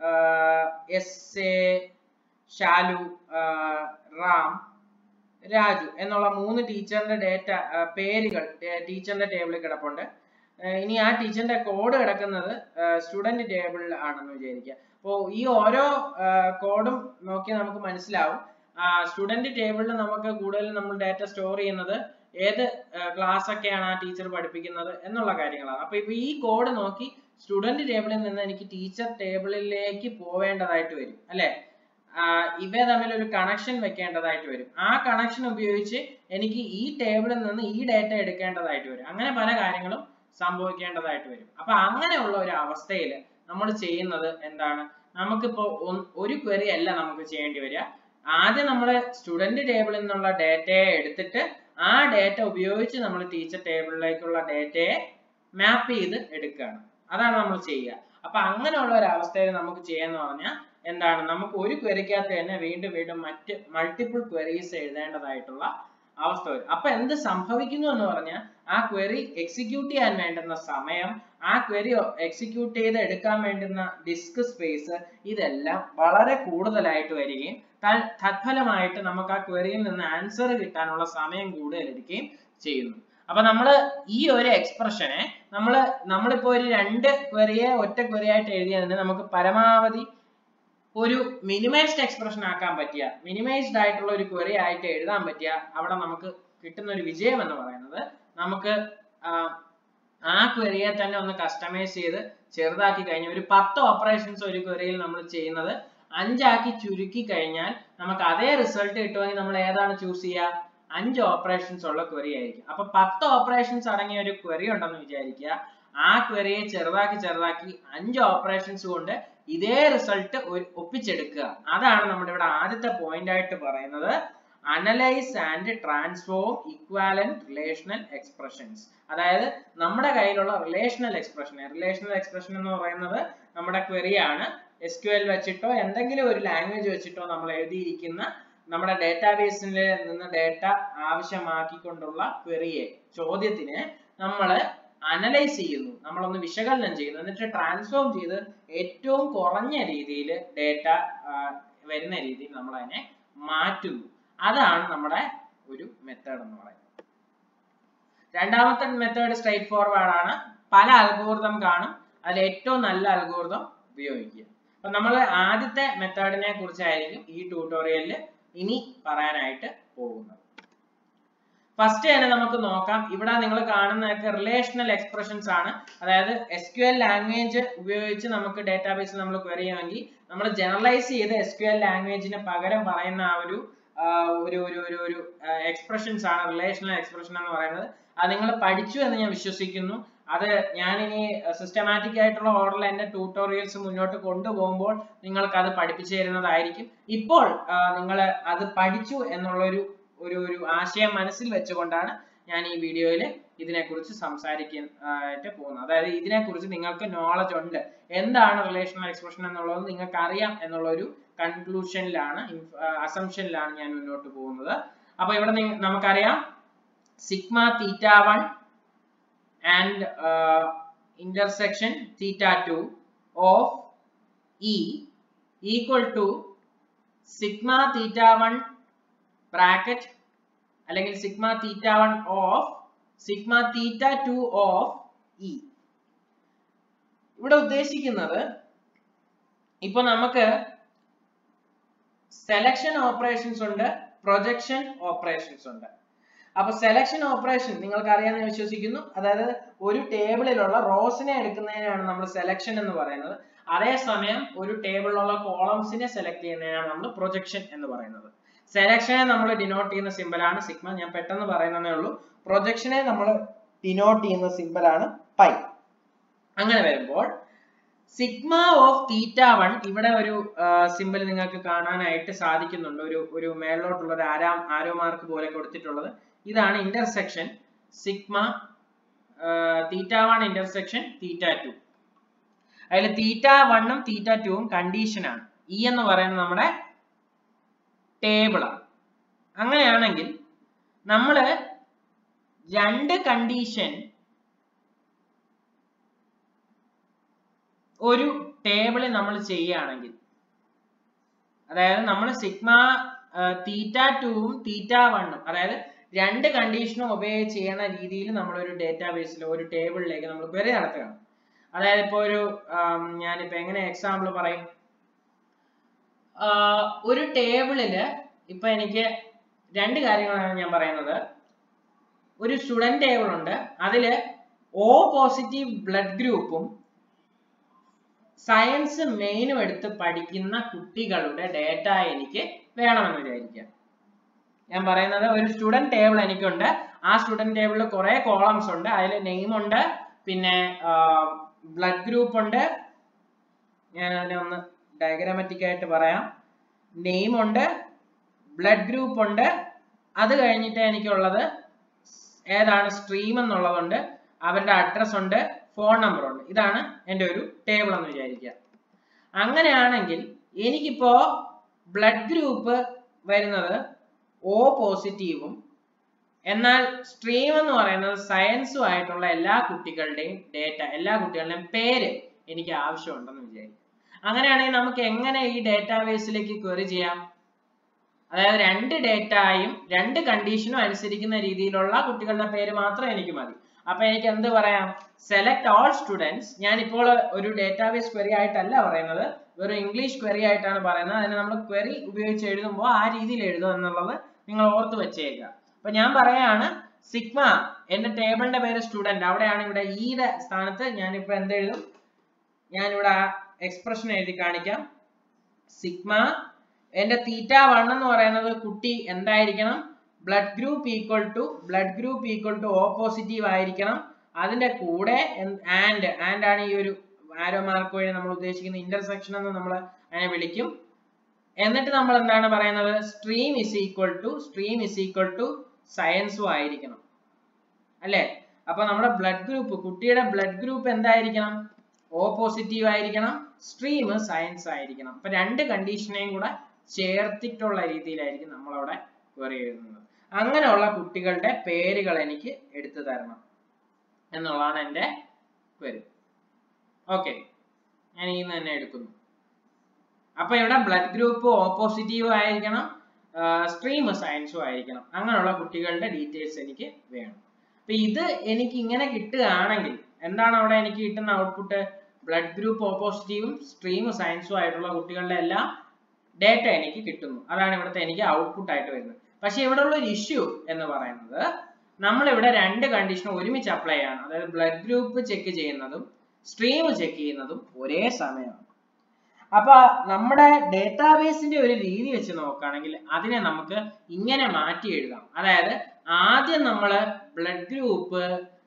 എസ് എ ഷാലു റാം രാജു എന്നുള്ള മൂന്ന് ടീച്ചറിന്റെ ഡേറ്റ പേരുകൾ ടീച്ചറിന്റെ ടേബിളിൽ കിടപ്പുണ്ട് ഇനി ആ ടീച്ചറിന്റെ കോഡ് കിടക്കുന്നത് സ്റ്റുഡന്റ് ടേബിളിൽ ആണെന്ന് വിചാരിക്കുക അപ്പോൾ ഈ ഓരോ കോഡും നോക്കിയാൽ നമുക്ക് മനസ്സിലാവും സ്റ്റുഡന്റ് ടേബിളിൽ നമുക്ക് കൂടുതൽ നമ്മൾ ഡാറ്റ സ്റ്റോർ ചെയ്യുന്നത് ഏത് ക്ലാസ് ഒക്കെയാണ് ആ ടീച്ചർ പഠിപ്പിക്കുന്നത് എന്നുള്ള കാര്യങ്ങളാണ് അപ്പൊ ഇപ്പൊ ഈ കോഡ് നോക്കി സ്റ്റുഡന്റ് ടേബിളിൽ നിന്ന് എനിക്ക് ടീച്ചർ ടേബിളിലേക്ക് പോവേണ്ടതായിട്ട് വരും അല്ലെ ഇവ തമ്മിൽ ഒരു കണക്ഷൻ വെക്കേണ്ടതായിട്ട് വരും ആ കണക്ഷൻ ഉപയോഗിച്ച് എനിക്ക് ഈ ടേബിളിൽ നിന്ന് ഈ ഡാറ്റ എടുക്കേണ്ടതായിട്ട് വരും അങ്ങനെ പല കാര്യങ്ങളും സംഭവിക്കേണ്ടതായിട്ട് വരും അപ്പൊ അങ്ങനെയുള്ള ഒരു അവസ്ഥയിൽ നമ്മൾ ചെയ്യുന്നത് എന്താണ് നമുക്കിപ്പോ ഒരു ക്വറി അല്ല നമുക്ക് ചെയ്യേണ്ടി വരിക ആദ്യം നമ്മൾ സ്റ്റുഡന്റ് ടേബിളിൽ നിന്നുള്ള ഡേറ്റയെ എടുത്തിട്ട് ആ ഡേറ്റ ഉപയോഗിച്ച് നമ്മൾ ടീച്ചർ ടേബിളിലേക്കുള്ള ഡേറ്റയെ മാപ്പ് ചെയ്ത് എടുക്കുകയാണ് അതാണ് നമ്മൾ ചെയ്യുക അപ്പൊ അങ്ങനെയുള്ള ഒരു അവസ്ഥയിൽ നമുക്ക് ചെയ്യാന്ന് പറഞ്ഞാൽ എന്താണ് നമുക്ക് ഒരു ക്വറിക്കകത്ത് തന്നെ വീണ്ടും വീണ്ടും മറ്റ് മൾട്ടിപ്പിൾ ക്വറീസ് എഴുതേണ്ടതായിട്ടുള്ള അവസ്ഥ വരും അപ്പൊ എന്ത് സംഭവിക്കുന്നു എന്ന് പറഞ്ഞാൽ ആ ക്വറി എക്സിക്യൂട്ട് ചെയ്യാൻ വേണ്ടുന്ന സമയം ആ ക്വറി എക്സിക്യൂട്ട് ചെയ്ത് എടുക്കാൻ വേണ്ടുന്ന ഡിസ്ക് സ്പേസ് ഇതെല്ലാം വളരെ കൂടുതലായിട്ട് വരികയും ത- തത്ഫലമായിട്ട് നമുക്ക് ആ ക്വറിയിൽ നിന്ന് ആൻസർ കിട്ടാനുള്ള സമയം കൂടുതലായിരിക്കുകയും ചെയ്യുന്നു അപ്പൊ നമ്മൾ ഈ ഒരു എക്സ്പ്രഷനെ നമ്മൾ നമ്മളിപ്പോ ഒരു രണ്ട് ക്വറിയെ ഒറ്റ ക്വറി ആയിട്ട് എഴുതിയതിന് നമുക്ക് പരമാവധി ഒരു മിനിമൈസ്ഡ് എക്സ്പ്രഷൻ ആക്കാൻ പറ്റിയ മിനിമൈസ്ഡ് ആയിട്ടുള്ള ഒരു ക്വറി ആയിട്ട് എഴുതാൻ പറ്റിയ അവിടെ നമുക്ക് കിട്ടുന്ന ഒരു വിജയം എന്ന് പറയുന്നത് നമുക്ക് ആ, ആ ക്വറിയെ തന്നെ ഒന്ന് കസ്റ്റമൈസ് ചെയ്ത് ചെറുതാക്കി കഴിഞ്ഞാൽ ഒരു പത്ത് ഓപ്പറേഷൻസ് ഒരു ക്വറിയിൽ നമ്മൾ ചെയ്യുന്നത് അഞ്ചാക്കി ചുരുക്കി കഴിഞ്ഞാൽ നമുക്ക് അതേ റിസൾട്ട് കിട്ടുമെങ്കിൽ നമ്മൾ ഏതാണ് ചൂസ് ചെയ്യുക അഞ്ച് ഓപ്പറേഷൻസ് ഉള്ള ക്വറി ആയിരിക്കും അപ്പൊ പത്ത് ഓപ്പറേഷൻസ് അടങ്ങിയ ഒരു ക്വറി ഉണ്ടെന്ന് വിചാരിക്കുക ആ ക്വറിയെ ചെറുതാക്കി ചെറുതാക്കി അഞ്ച് ഓപ്പറേഷൻസ് കൊണ്ട് ഇതേ റിസൾട്ട് ഒപ്പിച്ചെടുക്കുക അതാണ് നമ്മുടെ ഇവിടെ ആദ്യത്തെ പോയിന്റ് ആയിട്ട് പറയുന്നത് analyse and transform equivalent relational expressions അതായത് നമ്മുടെ കയ്യിലുള്ള റിലേഷണൽ എക്സ്പ്രഷൻ റിലേഷണൽ എക്സ്പ്രഷൻ എന്ന് പറയുന്നത് നമ്മുടെ ക്വറി ആണ് എസ് ക്യു എൽ വെച്ചിട്ടോ എന്തെങ്കിലും ഒരു ലാംഗ്വേജ് വെച്ചിട്ടോ നമ്മൾ എഴുതിയിരിക്കുന്ന നമ്മുടെ ഡേറ്റാബേസിൽ നിന്ന് ഡേറ്റ ആവശ്യമാക്കിക്കൊണ്ടുള്ള ക്വറിയെ ചോദ്യത്തിന് നമ്മൾ അനലൈസ് ചെയ്യുന്നു നമ്മളൊന്ന് വിശകലനം ചെയ്യുന്നു എന്നിട്ട് ട്രാൻസ്ഫോം ചെയ്ത് ഏറ്റവും കുറഞ്ഞ രീതിയിൽ ഡേറ്റ വരുന്ന രീതിയിൽ നമ്മൾ അതിനെ മാറ്റുന്നു അതാണ് നമ്മുടെ ഒരു മെത്തേഡ് എന്ന് പറയുന്നത് രണ്ടാമത്തെ മെത്തേഡ് സ്ട്രൈറ്റ് ഫോർവേഡ് ആണ് പല അൽഗോരിതം കാണും അതിൽ ഏറ്റവും നല്ല അൽഗോരിതം ഉപയോഗിക്കുക അപ്പൊ നമ്മൾ ആദ്യത്തെ മെത്തേഡിനെ കുറിച്ചായിരിക്കും ഈ ട്യൂട്ടോറിയലിൽ ഇനി പറയാനായിട്ട് പോകുന്നത് ഫസ്റ്റ് തന്നെ നമുക്ക് നോക്കാം ഇവിടെ നിങ്ങൾ കാണുന്നതൊക്കെ റിലേഷണൽ എക്സ്പ്രഷൻസ് ആണ് അതായത് എസ് ക്യു എൽ ലാംഗ്വേജ് ഉപയോഗിച്ച് നമുക്ക് ഡേറ്റാബേസിൽ നമ്മൾ ക്വറി ചെയ്യുമെങ്കിൽ നമ്മൾ ജനറലൈസ് ചെയ്ത എസ് ക്യു എൽ ലാംഗ്വേജിന് പകരം പറയുന്ന ആ ഒരു ആ, ഒരു ഒരു ഒരു ഒരു എക്സ്പ്രഷൻസ് ആണ് റിലേഷണൽ എക്സ്പ്രഷൻ എന്ന് പറയുന്നത് അത് നിങ്ങൾ പഠിച്ചു എന്ന് ഞാൻ വിശ്വസിക്കുന്നു അത് ഞാനിനി സിസ്റ്റമാറ്റിക് ആയിട്ടുള്ള ഓർഡറിൽ എന്റെ ട്യൂട്ടോറിയൽസ് മുന്നോട്ട് കൊണ്ടുപോകുമ്പോൾ നിങ്ങൾക്ക് അത് പഠിപ്പിച്ചു തരുന്നതായിരിക്കും ഇപ്പോൾ നിങ്ങൾ അത് പഠിച്ചു എന്നുള്ള ഒരു ഒരു ഒരു ആശയം മനസ്സിൽ വെച്ചുകൊണ്ടാണ് ഞാൻ ഈ വീഡിയോയിൽ ഇതിനെക്കുറിച്ച് സംസാരിക്കാനായിട്ട് പോകുന്നത് അതായത് ഇതിനെക്കുറിച്ച് നിങ്ങൾക്ക് നോളജ് ഉണ്ട് എന്താണ് റിലേഷണൽ എക്സ്പ്രഷൻ എന്നുള്ളത് നിങ്ങൾക്ക് അറിയാം എന്നുള്ള ഒരു കൺക്ലൂഷനിലാണ് അസംഷനിലാണ് ഞാൻ മുന്നോട്ട് പോകുന്നത് അപ്പൊ ഇവിടെ നിങ്ങ- നമുക്കറിയാം sigma theta one and intersection theta 2 of E equal to sigma theta 1 bracket അല്ലെങ്കിൽ sigma theta 1 of sigma theta 2 of E ഇവിടെ ഉദ്ദേശിക്കുന്നത് ഇപ്പൊ നമുക്ക് സെലക്ഷൻ ഓപ്പറേഷൻസ് ഉണ്ട് പ്രൊജക്ഷൻ ഓപ്പറേഷൻസ് ഉണ്ട് അപ്പൊ സെലക്ഷൻ ഓപ്പറേഷൻ നിങ്ങൾക്ക് അറിയാമെന്ന് വിശ്വസിക്കുന്നു അതായത് ഒരു ടേബിളിലുള്ള റോസിനെ എടുക്കുന്നതിനാണ് നമ്മൾ സെലക്ഷൻ എന്ന് പറയുന്നത് അതേസമയം ഒരു ടേബിളിലുള്ള കോളംസിനെ സെലക്ട് ചെയ്യുന്നതിനാണ് നമ്മൾ പ്രൊജക്ഷൻ എന്ന് പറയുന്നത് സെലക്ഷനെ നമ്മൾ ഡിനോട്ട് ചെയ്യുന്ന സിമ്പൽ ആണ് സിഗ്മ ഞാൻ പെട്ടെന്ന് പറയുന്നതേ ഉള്ളൂ പ്രൊജക്ഷനെ നമ്മൾ ഡിനോട്ട് ചെയ്യുന്ന സിമ്പൽ ആണ് പൈ അങ്ങനെ വരുമ്പോൾ സിഗ്മ ഓഫ് തീറ്റ വൺ ഇവിടെ ഒരു സിമ്പിൾ നിങ്ങൾക്ക് കാണാനായിട്ട് സാധിക്കുന്നുണ്ട് ഒരു ഒരു മേളിലോട്ടുള്ള ഒരു ആരാം ആരോ മാർക്ക് പോലെ കൊടുത്തിട്ടുള്ളത് ഇതാണ് intersection sigma theta one intersection theta two അതിൽ തീറ്റ വണ്ണും തീറ്റ ടുവും കണ്ടീഷൻ ആണ് ഇ എന്ന് പറയുന്നത് നമ്മുടെ ടേബിൾ ആണ് അങ്ങനെയാണെങ്കിൽ നമ്മൾ രണ്ട് കണ്ടീഷൻ ഒരു ടേബിളിൽ നമ്മൾ ചെയ്യുകയാണെങ്കിൽ അതായത് നമ്മൾ സിഗ്മ തീറ്റ ടുവും തീറ്റ വണ്ണും അതായത് രണ്ട് കണ്ടീഷനും ഉപയോഗിച്ച് ചെയ്യുന്ന രീതിയിൽ നമ്മൾ ഒരു ഡേറ്റാബേസിൽ ഒരു ടേബിളിലേക്ക് നമ്മൾ ക്വറി നടത്തുകയാണ് അതായത് ഇപ്പോൾ ഒരു ഞാനിപ്പോൾ എങ്ങനെ എക്സാമ്പിൾ പറയും ആഹ് ഒരു ടേബിളില് ഇപ്പൊ എനിക്ക് രണ്ട് കാര്യങ്ങളാണ് ഞാൻ പറയുന്നത് ഒരു സ്റ്റുഡന്റ് ടേബിൾ ഉണ്ട് അതില് ഓ പോസിറ്റീവ് ബ്ലഡ് ഗ്രൂപ്പും സയൻസ് മെയിനും എടുത്ത് പഠിക്കുന്ന കുട്ടികളുടെ ഡേറ്റ എനിക്ക് വേണമെന്ന് വിചാരിക്കുക ഞാൻ പറയുന്നത് ഒരു സ്റ്റുഡന്റ് ടേബിൾ എനിക്കുണ്ട് ആ സ്റ്റുഡന്റ് ടേബിളിൽ കുറെ കോളംസ് ഉണ്ട് അതിൽ നെയിം ഉണ്ട് പിന്നെ ബ്ലഡ് ഗ്രൂപ്പ് ഉണ്ട് ഞാൻ അതിനെ ഒന്ന് ഡയഗ്രാമാറ്റിക് ആയിട്ട് പറയാം നെയിം ഉണ്ട് ബ്ലഡ് ഗ്രൂപ്പ് ഉണ്ട് അത് കഴിഞ്ഞിട്ട് എനിക്കുള്ളത് ഏതാണ് സ്ട്രീം എന്നുള്ളതുണ്ട് അവരുടെ അഡ്രസ് ഉണ്ട് ഫോൺ നമ്പർ ഉണ്ട് ഇതാണ് എൻ്റെ ഒരു ടേബിൾ എന്ന് വിചാരിക്കുക അങ്ങനെയാണെങ്കിൽ എനിക്കിപ്പോ ബ്ലഡ് ഗ്രൂപ്പ് വരുന്നത് ഓ പോസിറ്റീവും എന്നാൽ സ്ട്രീം എന്ന് പറയുന്നത് സയൻസും ആയിട്ടുള്ള എല്ലാ കുട്ടികളുടെയും ഡേറ്റ എല്ലാ കുട്ടികളുടെയും പേര് എനിക്ക് ആവശ്യമുണ്ടെന്ന് വിചാരിക്കും അങ്ങനെയാണെങ്കിൽ നമുക്ക് എങ്ങനെ ഈ ഡേറ്റാബേസിലേക്ക് ക്വറി ചെയ്യാം അതായത് രണ്ട് ഡേറ്റയും രണ്ട് കണ്ടീഷനും അനുസരിക്കുന്ന രീതിയിലുള്ള കുട്ടികളുടെ പേര് മാത്രം എനിക്ക് മതി അപ്പൊ എനിക്ക് എന്ത് പറയാം സെലക്ട് ഓൾ സ്റ്റുഡൻസ് ഞാൻ ഇപ്പോൾ ഒരു ഡേറ്റാബേസ് ക്വറി ആയിട്ടല്ല പറയുന്നത് വെറും ഇംഗ്ലീഷ് ക്വറി ആയിട്ടാണ് പറയുന്നത് അതിന് നമ്മൾ ക്വറി ഉപയോഗിച്ച് എഴുതുമ്പോൾ ആ രീതിയിൽ എഴുതുക എന്നുള്ളത് നിങ്ങൾ ഓർത്ത് വെച്ചേക്കുക അപ്പൊ ഞാൻ പറയാണ് സിഗ്മ എന്റെ ടേബിളിന്റെ പേര് സ്റ്റുഡന്റ് അവിടെയാണ് ഇവിടെ ഈയുടെ സ്ഥാനത്ത് ഞാനിപ്പോ എന്ത് എഴുതും ഞാനിവിടെ ആ എക്സ്പ്രഷൻ എഴുതി കാണിക്കാം സിഗ്മ എന്റെ തീറ്റ വൺ എന്ന് പറയുന്നത് കുട്ടി എന്തായിരിക്കണം blood group equal to blood group equal to O positive ആയിരിക്കണം അതിന്റെ കൂടെ ആൻഡ് ആൻഡ് ആണ് ഈ ഒരു ആരോ മാർക്ക് വഴി നമ്മൾ ഉദ്ദേശിക്കുന്ന ഇന്റർസെക്ഷൻ എന്ന് നമ്മൾ അതിനെ വിളിക്കും എന്നിട്ട് നമ്മൾ എന്താണ് പറയുന്നത് stream is equal to stream is equal to സയൻസും ആയിരിക്കണം അല്ലേ അപ്പൊ നമ്മുടെ ബ്ലഡ് ഗ്രൂപ്പ് കുട്ടിയുടെ ബ്ലഡ് ഗ്രൂപ്പ് എന്തായിരിക്കണം ഓ പോസിറ്റീവ് ആയിരിക്കണം സ്ട്രീം സയൻസ് ആയിരിക്കണം അപ്പൊ രണ്ട് കണ്ടീഷനെയും കൂടെ ചേർത്തിട്ടുള്ള രീതിയിലായിരിക്കും നമ്മളവിടെ ക്വറി എഴുതുന്നത് അങ്ങനെയുള്ള കുട്ടികളുടെ പേരുകൾ എനിക്ക് എടുത്തു തരണം എന്നുള്ളതാണ് എൻ്റെ ക്വരി ഓക്കെ ഞാൻ ഈ തന്നെ എടുക്കുന്നു അപ്പൊ ഇവിടെ ബ്ലഡ് ഗ്രൂപ്പ് ഓ പോസിറ്റീവ് ആയിരിക്കണം സ്ട്രീം സയൻസും ആയിരിക്കണം അങ്ങനെയുള്ള കുട്ടികളുടെ ഡീറ്റെയിൽസ് എനിക്ക് വേണം അപ്പൊ ഇത് എനിക്ക് ഇങ്ങനെ കിട്ടുകയാണെങ്കിൽ എന്താണ് അവിടെ എനിക്ക് കിട്ടുന്ന ഔട്ട്പുട്ട് ബ്ലഡ് ഗ്രൂപ്പ് ഓ പോസിറ്റീവും സ്ട്രീം സയൻസും ആയിട്ടുള്ള കുട്ടികളുടെ എല്ലാം ഡേറ്റ എനിക്ക് കിട്ടുന്നു അതാണ് ഇവിടുത്തെ എനിക്ക് ഔട്ട്പുട്ട് ആയിട്ട് വരുന്നത് പക്ഷെ ഇവിടെ ഉള്ള ഒരു ഇഷ്യൂ എന്ന് പറയുന്നത് നമ്മൾ ഇവിടെ രണ്ട് കണ്ടീഷൻ ഒരുമിച്ച് അപ്ലൈ ചെയ്യണം അതായത് ബ്ലഡ് ഗ്രൂപ്പ് ചെക്ക് ചെയ്യുന്നതും സ്ട്രീം ചെക്ക് ചെയ്യുന്നതും ഒരേ സമയമാണ് അപ്പൊ നമ്മുടെ ഡേറ്റാബേസിന്റെ ഒരു രീതി വെച്ച് നോക്കുകയാണെങ്കിൽ അതിനെ നമുക്ക് ഇങ്ങനെ മാറ്റി എഴുതാം അതായത് ആദ്യം നമ്മൾ ബ്ലഡ് ഗ്രൂപ്പ്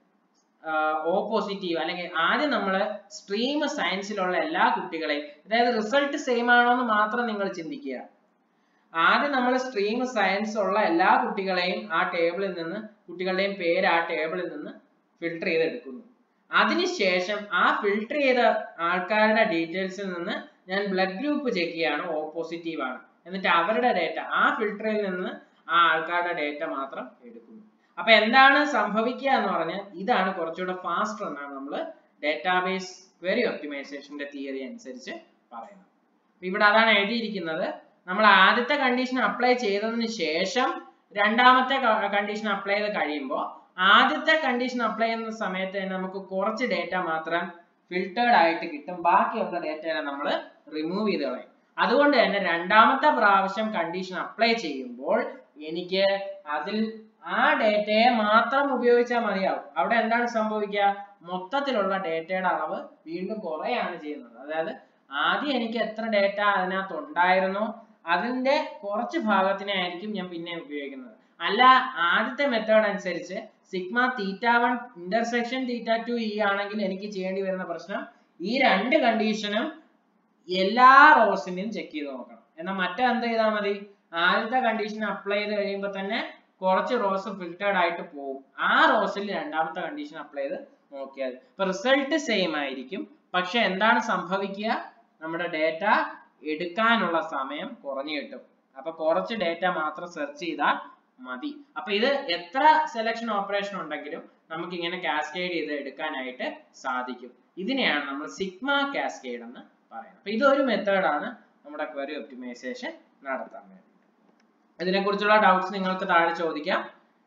ഓ പോസിറ്റീവ് അല്ലെങ്കിൽ ആദ്യം നമ്മൾ സ്ട്രീം സയൻസിലുള്ള എല്ലാ കുട്ടികളെയും അതായത് റിസൾട്ട് സെയിം ആണോ എന്ന് മാത്രം നിങ്ങൾ ചിന്തിക്കുക ആദ്യം നമ്മൾ സ്ട്രീം സയൻസ് ഉള്ള എല്ലാ കുട്ടികളെയും ആ ടേബിളിൽ നിന്ന് കുട്ടികളുടെയും പേര് ആ ടേബിളിൽ നിന്ന് ഫിൽട്ടർ ചെയ്തെടുക്കുന്നു അതിനുശേഷം ആ ഫിൽട്ടർ ചെയ്ത ആൾക്കാരുടെ ഡീറ്റെയിൽസിൽ നിന്ന് ഞാൻ ബ്ലഡ് ഗ്രൂപ്പ് ചെക്ക് ചെയ്യാണ് ഓ പോസിറ്റീവ് ആണ് എന്നിട്ട് അവരുടെ ഡേറ്റ ആ ഫിൽട്ടറിൽ നിന്ന് ആ ആൾക്കാരുടെ ഡേറ്റ മാത്രം എടുക്കുന്നു അപ്പൊ എന്താണ് സംഭവിക്കുക എന്ന് പറഞ്ഞാൽ ഇതാണ് കുറച്ചുകൂടെ ഫാസ്റ്റർ എന്നാണ് നമ്മൾ ഡേറ്റാബേസ് ക്വറി ഒപ്റ്റിമൈസേഷന്റെ തിയറി അനുസരിച്ച് പറയുന്നത് ഇവിടെ അതാണ് എഴുതിയിരിക്കുന്നത് നമ്മൾ ആദ്യത്തെ കണ്ടീഷൻ അപ്ലൈ ചെയ്തതിന് ശേഷം രണ്ടാമത്തെ കണ്ടീഷൻ അപ്ലൈ ചെയ്ത് കഴിയുമ്പോൾ ആദ്യത്തെ കണ്ടീഷൻ അപ്ലൈ ചെയ്യുന്ന സമയത്ത് തന്നെ നമുക്ക് കുറച്ച് ഡേറ്റ മാത്രം ഫിൽട്ടേർഡ് ആയിട്ട് കിട്ടും ബാക്കിയുള്ള ഡേറ്റ നമ്മൾ റിമൂവ് ചെയ്ത് കളയും അതുകൊണ്ട് തന്നെ രണ്ടാമത്തെ പ്രാവശ്യം കണ്ടീഷൻ അപ്ലൈ ചെയ്യുമ്പോൾ എനിക്ക് അതിൽ ആ ഡേറ്റയെ മാത്രം ഉപയോഗിച്ചാൽ മതിയാവും അവിടെ എന്താണ് സംഭവിക്കുക മൊത്തത്തിലുള്ള ഡേറ്റയുടെ അളവ് വീണ്ടും കുറയാണ് ചെയ്യുന്നത് അതായത് ആദ്യം എനിക്ക് എത്ര ഡേറ്റ അതിനകത്ത് ഉണ്ടായിരുന്നോ അതിന്റെ കുറച്ച് ഭാഗത്തിനെ ആയിരിക്കും ഞാൻ പിന്നെ ഉപയോഗിക്കുന്നത് അല്ല ആദ്യത്തെ മെത്തേഡ് അനുസരിച്ച് sigma theta one intersection theta two E ആണെങ്കിൽ എനിക്ക് ചെയ്യേണ്ടി വരുന്ന പ്രശ്നം ഈ രണ്ട് കണ്ടീഷനും എല്ലാ റോസിനെയും ചെക്ക് ചെയ്ത് നോക്കണം എന്നാൽ മറ്റേ എന്ത് ചെയ്താൽ മതി ആദ്യത്തെ കണ്ടീഷൻ അപ്ലൈ ചെയ്ത് കഴിയുമ്പോൾ തന്നെ കുറച്ച് റോസ് ഫിൽറ്റേർഡ് ആയിട്ട് പോകും ആ റോസിൽ രണ്ടാമത്തെ കണ്ടീഷൻ അപ്ലൈ ചെയ്ത് നോക്കിയാൽ ഇപ്പൊ റിസൾട്ട് സെയിം ആയിരിക്കും പക്ഷെ എന്താണ് സംഭവിക്കുക നമ്മുടെ ഡേറ്റ എടുക്കാനുള്ള സമയം കുറഞ്ഞു കിട്ടും അപ്പൊ കുറച്ച് ഡേറ്റ മാത്രം സെർച്ച് ചെയ്താൽ മതി അപ്പൊ ഇത് എത്ര സെലക്ഷൻ ഓപ്പറേഷൻ ഉണ്ടെങ്കിലും നമുക്ക് ഇങ്ങനെ കാസ്കേഡ് ചെയ്ത് എടുക്കാനായിട്ട് സാധിക്കും ഇതിനെയാണ് നമ്മൾ സിഗ്മ കാസ്കേഡ് എന്ന് പറയുന്നത് അപ്പൊ ഇതൊരു മെത്തേഡാണ് നമ്മുടെ ക്വറി ഒപ്റ്റിമൈസേഷൻ നടത്താൻ വേണ്ടി ഇതിനെക്കുറിച്ചുള്ള ഡൗട്ട്സ് നിങ്ങൾക്ക് താഴെ ചോദിക്കാം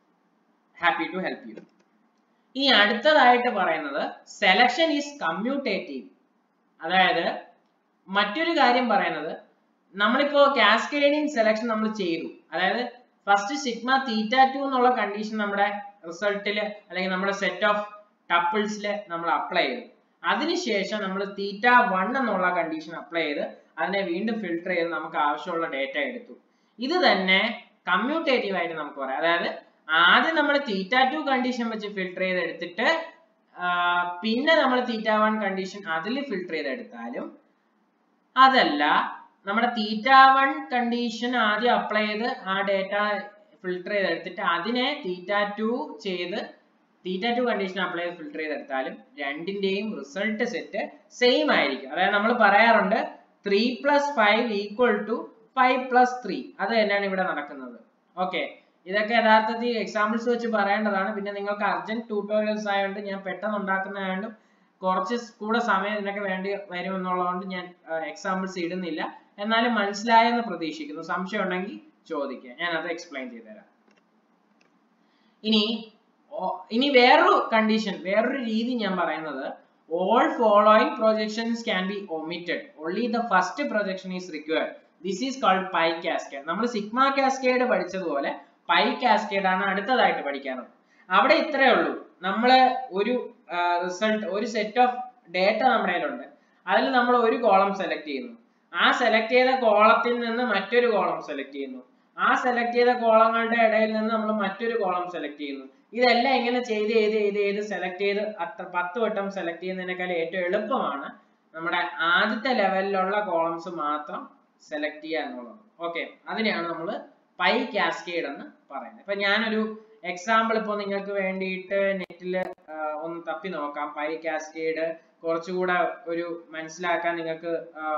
ഹാപ്പി ടു ഹെൽപ്പ് യു ഇനി അടുത്തതായിട്ട് പറയുന്നത് സെലക്ഷൻ ഈസ് കമ്മ്യൂട്ടേറ്റീവ് അതായത് മറ്റൊരു കാര്യം പറയുന്നത് നമ്മളിപ്പോ കാസ്കേഡിങ് സെലക്ഷൻ നമ്മൾ ചെയ്തു അതായത് ഫസ്റ്റ് സിഗ്മ തീറ്റ ടു എന്നുള്ള കണ്ടീഷൻ നമ്മുടെ റിസൾട്ടിൽ അല്ലെങ്കിൽ നമ്മുടെ സെറ്റ് ഓഫ് ടപ്പിൾസിൽ നമ്മൾ അപ്ലൈ ചെയ്തു അതിനുശേഷം നമ്മൾ തീറ്റ വൺ എന്നുള്ള കണ്ടീഷൻ അപ്ലൈ ചെയ്ത് അതിനെ വീണ്ടും ഫിൽട്ടർ ചെയ്ത് നമുക്ക് ആവശ്യമുള്ള ഡേറ്റ എടുത്തു ഇത് തന്നെ കമ്മ്യൂട്ടേറ്റീവ് ആയിട്ട് നമുക്ക് പറയാം അതായത് ആദ്യം നമ്മൾ തീറ്റ ടു കണ്ടീഷൻ വെച്ച് ഫിൽട്ടർ ചെയ്ത് എടുത്തിട്ട് പിന്നെ നമ്മൾ തീറ്റ വൺ കണ്ടീഷൻ അതിൽ ഫിൽട്ടർ ചെയ്ത് എടുത്താലും അതല്ല നമ്മുടെ തീറ്റ വൺ കണ്ടീഷൻ ആദ്യം അപ്ലൈ ചെയ്ത് ആ ഡേറ്റ ഫിൽട്ടർ ചെയ്ത് എടുത്തിട്ട് അതിനെ തീറ്റ ടു ചെയ്ത് തീറ്റ ടു കണ്ടീഷൻ അപ്ലൈ ചെയ്ത് ഫിൽട്ടർ ചെയ്തെടുത്താലും രണ്ടിന്റെയും റിസൾട്ട് സെറ്റ് സെയിം ആയിരിക്കും അതായത് നമ്മൾ പറയാറുണ്ട് three plus five equal to five plus three അത് തന്നെയാണ് ഇവിടെ നടക്കുന്നത് ഓക്കെ ഇതൊക്കെ യഥാർത്ഥത്തിൽ എക്സാമ്പിൾസ് വെച്ച് പറയേണ്ടതാണ് പിന്നെ നിങ്ങൾക്ക് അർജന്റ് ട്യൂട്ടോറിയൽസ് ആയതുകൊണ്ട് ഞാൻ പെട്ടെന്ന് ഉണ്ടാക്കുന്നതായതുകൊണ്ട് കുറച്ച് കൂടെ സമയം ഇതിനൊക്കെ വേണ്ടി വരുമെന്നുള്ളതുകൊണ്ട് ഞാൻ എക്സാമ്പിൾസ് ഇടുന്നില്ല എന്നാലും മനസ്സിലായെന്ന് പ്രതീക്ഷിക്കുന്നു സംശയം ഉണ്ടെങ്കിൽ ചോദിക്കുക ഞാൻ അത് എക്സ്പ്ലെയിൻ ചെയ്തുതരാം ഇനി ഇനി വേറൊരു കണ്ടീഷൻ വേറൊരു രീതി ഞാൻ പറയുന്നത് all following projections can be omitted only the first projection is required this is called pi cascade നമ്മൾ സിഗ്മ കാസ്കേഡ് പഠിച്ചതുപോലെ പൈ കാസ്കേഡ് ആണ് അടുത്തതായിട്ട് പഠിക്കാനുള്ളത് അവിടെ ഇത്രയേ ഉള്ളൂ നമ്മൾ ഒരു റിസൾട്ട് ഒരു സെറ്റ് ഓഫ് ഡേറ്റ നമ്മുടെ കയ്യിലുണ്ട് അതിൽ നമ്മൾ ഒരു കോളം സെലക്ട് ചെയ്യുന്നു ആ സെലക്ട് ചെയ്ത കോളത്തിൽ നിന്ന് മറ്റൊരു കോളം സെലക്ട് ചെയ്യുന്നു ആ സെലക്ട് ചെയ്ത കോളങ്ങളുടെ ഇടയിൽ നിന്ന് നമ്മൾ മറ്റൊരു കോളം സെലക്ട് ചെയ്യുന്നു ഇതെല്ലാം ഇങ്ങനെ ചെയ്ത് ചെയ്ത് ചെയ്ത് ചെയ്ത് സെലക്ട് ചെയ്ത് അത്ര പത്ത് വട്ടം സെലക്ട് ചെയ്യുന്നതിനേക്കാൾ ഏറ്റവും എളുപ്പമാണ് നമ്മുടെ ആദ്യത്തെ ലെവലിലുള്ള കോളംസ് മാത്രം സെലക്ട് ചെയ്യുക എന്നുള്ളത് ഓക്കെ അതിനെയാണ് നമ്മൾ പൈ കാസ്കേഡ് എന്ന് പറയുന്നത് ഇപ്പൊ ഞാനൊരു എക്സാമ്പിൾ ഇപ്പോൾ നിങ്ങൾക്ക് വേണ്ടിയിട്ട് നെറ്റിൽ ഒന്ന് തപ്പി നോക്കാം പൈ കാസ്കേഡ് കുറച്ചുകൂടെ ഒരു മനസ്സിലാക്കാൻ നിങ്ങൾക്ക്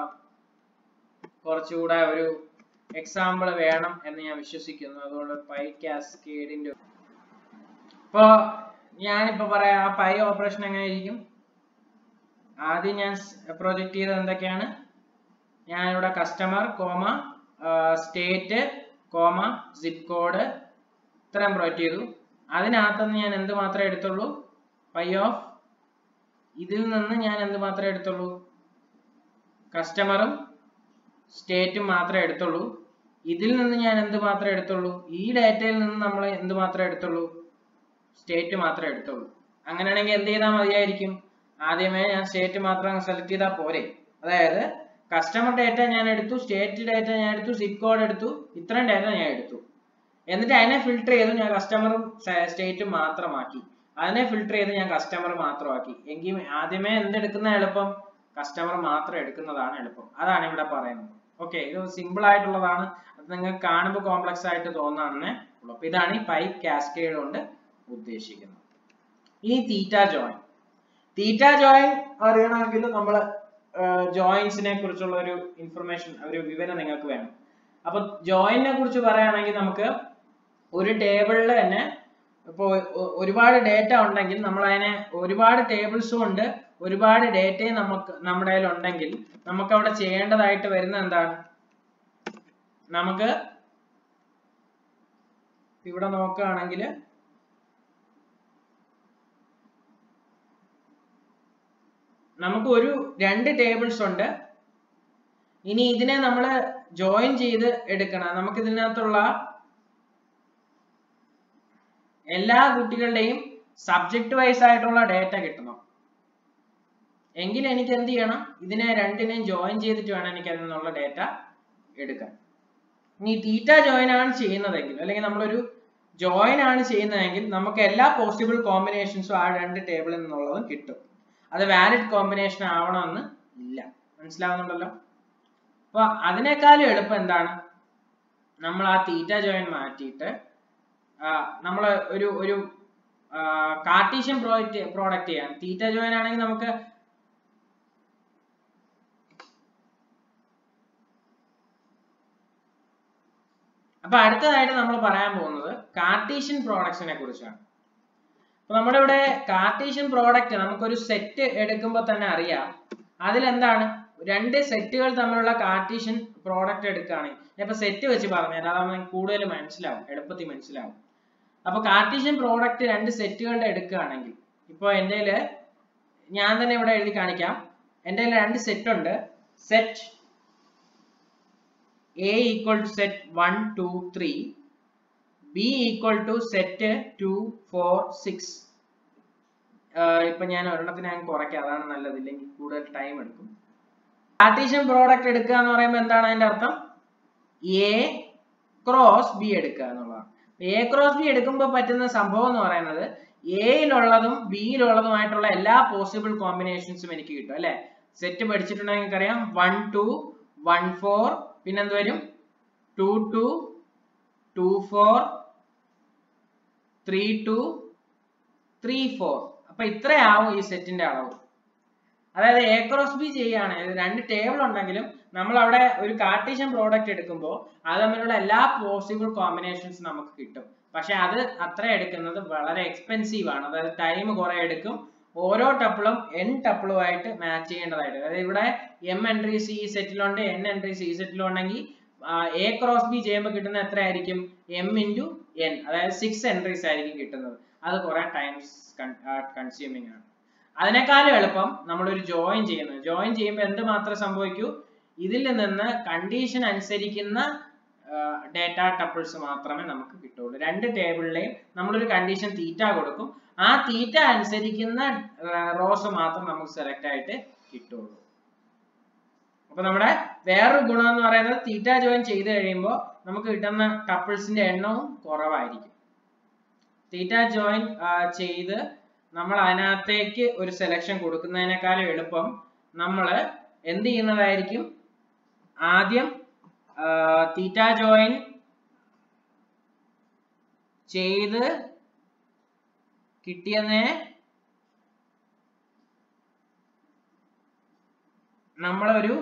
കുറച്ചുകൂടെ ഒരു എക്സാമ്പിൾ വേണം എന്ന് ഞാൻ വിശ്വസിക്കുന്നു അതുകൊണ്ട് പൈ കാസ്കേഡിന്റെ ഇപ്പോ ഞാനിപ്പോ പറയാം ആ പൈ ഓപ്പറേഷൻ എങ്ങനെയായിരിക്കും ആദ്യം ഞാൻ പ്രൊജക്ട് ചെയ്തത് എന്തൊക്കെയാണ് ഞാനിവിടെ customer comma state comma zip code ഇത്രയും പ്രൊജക്ട് ചെയ്തു അതിനകത്തുനിന്ന് ഞാൻ എന്ത് മാത്രമേ എടുത്തുള്ളൂ പൈ ഓഫ് ഇതിൽ നിന്ന് ഞാൻ എന്ത് മാത്രമേ എടുത്തുള്ളൂ കസ്റ്റമറും സ്റ്റേറ്റും മാത്രമേ എടുത്തുള്ളൂ ഇതിൽ നിന്ന് ഞാൻ എന്ത് മാത്രമേ എടുത്തുള്ളൂ ഈ ഡാറ്റയിൽ നിന്ന് നമ്മൾ എന്ത് മാത്രമേ എടുത്തുള്ളൂ സ്റ്റേറ്റ് മാത്രമേ എടുത്തുള്ളൂ അങ്ങനെയാണെങ്കിൽ എന്ത് ചെയ്താൽ മതിയായിരിക്കും ആദ്യമേ ഞാൻ സ്റ്റേറ്റ് മാത്രം സെലക്ട് ചെയ്താൽ പോരെ അതായത് കസ്റ്റമർ ഡേറ്റ ഞാൻ എടുത്തു സ്റ്റേറ്റ് ഡേറ്റ ഞാൻ എടുത്തു സിപ്പ് കോഡ് എടുത്തു ഇത്രയും ഡേറ്റ ഞാൻ എടുത്തു എന്നിട്ട് അതിനെ ഫിൽട്ടർ ചെയ്തു ഞാൻ കസ്റ്റമറും സ്റ്റേറ്റും മാത്രമാക്കി അതിനെ ഫിൽട്ടർ ചെയ്ത് ഞാൻ കസ്റ്റമർ മാത്രമാക്കി എങ്കിൽ ആദ്യമേ എന്തെടുക്കുന്ന എളുപ്പം കസ്റ്റമർ മാത്രം എടുക്കുന്നതാണ് എളുപ്പം അതാണ് ഇവിടെ പറയുന്നത് ഓക്കെ ഇത് സിമ്പിൾ ആയിട്ടുള്ളതാണ് അത് നിങ്ങൾക്ക് കാണുമ്പോൾ കോംപ്ലക്സ് ആയിട്ട് തോന്നാണെന്നേ ഉള്ളൂ അപ്പൊ ഇതാണ് ഈ പൈപ്പ് കാസ്കേഡ് കൊണ്ട് ഉദ്ദേശിക്കുന്നത് ഇനി തീറ്റ ജോയിൻ തീറ്റ ജോയിൻ അറിയണമെങ്കിൽ നമ്മൾ ജോയിൻസിനെ കുറിച്ചുള്ള ഒരു ഇൻഫർമേഷൻ ഒരു വിവരം നിങ്ങൾക്ക് വേണം അപ്പൊ ജോയിനെ കുറിച്ച് പറയുകയാണെങ്കിൽ നമുക്ക് ഒരു ടേബിളിൽ തന്നെ ഇപ്പോൾ ഒരുപാട് ഡേറ്റ ഉണ്ടെങ്കിൽ നമ്മൾ അതിനെ ഒരുപാട് ടേബിൾസും ഉണ്ട് ഒരുപാട് ഡേറ്റയും നമുക്ക് നമ്മുടെ കയ്യിൽ ഉണ്ടെങ്കിൽ നമുക്ക് അവിടെ ചെയ്യേണ്ടതായിട്ട് വരുന്നത് എന്താണ് നമുക്ക് ഇവിടെ നോക്കുകയാണെങ്കിൽ നമുക്ക് ഒരു രണ്ട് ടേബിൾസ് ഉണ്ട് ഇനി ഇതിനെ നമ്മൾ ജോയിൻ ചെയ്ത് എടുക്കണം നമുക്ക് ഇതിനകത്തുള്ള എല്ലാ കുട്ടികളുടെയും സബ്ജക്ട് വൈസ് ആയിട്ടുള്ള ഡേറ്റ കിട്ടണം എങ്കിൽ എനിക്ക് എന്ത് ചെയ്യണം ഇതിനെ രണ്ടിനെയും ജോയിൻ ചെയ്തിട്ട് വേണം എനിക്ക് അതിൽ നിന്നുള്ള ഡേറ്റ എടുക്കാൻ ഇനി തീറ്റ ജോയിൻ ആണ് ചെയ്യുന്നതെങ്കിൽ അല്ലെങ്കിൽ നമ്മളൊരു ജോയിൻ ആണ് ചെയ്യുന്നതെങ്കിൽ നമുക്ക് എല്ലാ പോസിബിൾ കോമ്പിനേഷൻസും ആ രണ്ട് ടേബിളിൽ നിന്നുള്ളതും കിട്ടും അത് വാലിഡ് കോമ്പിനേഷൻ ആവണമെന്ന് ഇല്ല മനസ്സിലാവുന്നുണ്ടല്ലോ അപ്പൊ അതിനേക്കാളും എളുപ്പം എന്താണ് നമ്മൾ ആ തീറ്റ ജോയിൻ മാറ്റിയിട്ട് നമ്മൾ ഒരു ഒരു കാർട്ടീഷ്യൻ പ്രോഡക്റ്റ് പ്രോഡക്റ്റ് ചെയ്യാം തീറ്റ ജോയിൻ ആണെങ്കിൽ നമുക്ക് അപ്പൊ അടുത്തതായിട്ട് നമ്മൾ പറയാൻ പോകുന്നത് കാർട്ടീഷ്യൻ പ്രോഡക്ട്സിനെ കുറിച്ചാണ് അപ്പൊ നമ്മുടെ ഇവിടെ കാർട്ടീഷ്യൻ പ്രോഡക്റ്റ് നമുക്കൊരു സെറ്റ് എടുക്കുമ്പോൾ തന്നെ അറിയാം അതിലെന്താണ് രണ്ട് സെറ്റുകൾ തമ്മിലുള്ള കാർട്ടീഷ്യൻ പ്രോഡക്റ്റ് എടുക്കുകയാണെങ്കിൽ ഇപ്പൊ സെറ്റ് വെച്ച് പറഞ്ഞാൽ അതാകുമ്പോൾ കൂടുതൽ മനസ്സിലാവും എളുപ്പത്തിൽ മനസ്സിലാവും അപ്പൊ കാർട്ടീഷ്യൻ പ്രോഡക്റ്റ് രണ്ട് സെറ്റുകളുടെ എടുക്കുകയാണെങ്കിൽ ഇപ്പോൾ എൻ്റെ ഞാൻ തന്നെ ഇവിടെ എഴുതി കാണിക്കാം എൻ്റെ രണ്ട് സെറ്റ് ഉണ്ട് set A equal to set one two three B equal to set two four six ഇപ്പൊ ഞാൻ ഒരെണ്ണത്തിന് ഞാൻ കുറയ്ക്കാം അതാണ് നല്ലത് ഇല്ലെങ്കിൽ കൂടുതൽ ടൈം എടുക്കും കാർട്ടീഷ്യൻ പ്രോഡക്റ്റ് എടുക്കുക എന്ന് പറയുമ്പോൾ എന്താണ് അതിന്റെ അർത്ഥം എ ക്രോസ് ബി എടുക്കുക എന്നുള്ളതാണ് എ ക്രോസ് ബി എടുക്കുമ്പോൾ പറ്റുന്ന സംഭവം എന്ന് പറയുന്നത് എയിലുള്ളതും ബിയിലുള്ളതുമായിട്ടുള്ള എല്ലാ പോസിബിൾ കോമ്പിനേഷൻസും എനിക്ക് കിട്ടും അല്ലെ സെറ്റ് പഠിച്ചിട്ടുണ്ടെങ്കിൽ അറിയാം വൺ ടു വൺ ഫോർ പിന്നെന്ത് വരും two two two four three two three four അപ്പൊ ഇത്രയാവും ഈ സെറ്റിന്റെ അളവ് അതായത് എ ക്രോസ് ബി ചെയ്യുകയാണെങ്കിൽ രണ്ട് ടേബിൾ ഉണ്ടെങ്കിലും നമ്മൾ അവിടെ ഒരു കാർട്ടീഷ്യൻ പ്രോഡക്റ്റ് എടുക്കുമ്പോൾ അത് തമ്മിലുള്ള എല്ലാ പോസിബിൾ കോമ്പിനേഷൻസ് നമുക്ക് കിട്ടും പക്ഷെ അത് അത്ര എടുക്കുന്നത് വളരെ എക്സ്പെൻസീവ് ആണ് അതായത് ടൈം കുറെ എടുക്കും ഓരോ ടപ്പിളും എൻ ടപ്പിളുമായിട്ട് മാച്ച് ചെയ്യേണ്ടതായിട്ട് അതായത് ഇവിടെ എം എൻട്രീസ് ഈ സെറ്റിലുണ്ട് എൻ എൻട്രീസ് ഈ സെറ്റിലുണ്ടെങ്കിൽ എ ക്രോസ് ബി ചെയ്യുമ്പോൾ കിട്ടുന്ന എത്ര ആയിരിക്കും എം ഇൻറ്റു എൻ അതായത് സിക്സ് എൻട്രീസ് ആയിരിക്കും കിട്ടുന്നത് അത് കുറെ ടൈംസ് കൺസ്യൂമിങ് ആണ് അതിനേക്കാളും എളുപ്പം നമ്മളൊരു ജോയിൻ ചെയ്യുന്നത് ജോയിൻ ചെയ്യുമ്പോൾ എന്ത് മാത്രമേ സംഭവിക്കൂ ഇതിൽ നിന്ന് കണ്ടീഷൻ അനുസരിക്കുന്ന ഡേറ്റ ടപ്പിൾസ് മാത്രമേ നമുക്ക് കിട്ടുള്ളൂ രണ്ട് ടേബിളിലെയും നമ്മളൊരു കണ്ടീഷൻ തീറ്റ കൊടുക്കും ആ തീറ്റ അനുസരിക്കുന്ന റോസ് മാത്രം നമുക്ക് സെലക്ട് ആയിട്ട് കിട്ടുള്ളൂ അപ്പൊ നമ്മുടെ വേറൊരു ഗുണം എന്ന് പറയുന്നത് തീറ്റ ജോയിൻ ചെയ്ത് കഴിയുമ്പോൾ നമുക്ക് കിട്ടുന്ന ടപ്പിൾസിന്റെ എണ്ണവും കുറവായിരിക്കും തീറ്റ ജോയിൻ ചെയ്ത് നമ്മൾ അതിനകത്തേക്ക് ഒരു സെലക്ഷൻ കൊടുക്കുന്നതിനേക്കാളും എളുപ്പം നമ്മൾ എന്ത് ചെയ്യുന്നതായിരിക്കും ആദ്യം തീറ്റ ജോയിൻ ചെയ്ത് കിട്ടിയതിനെ നമ്മളൊരു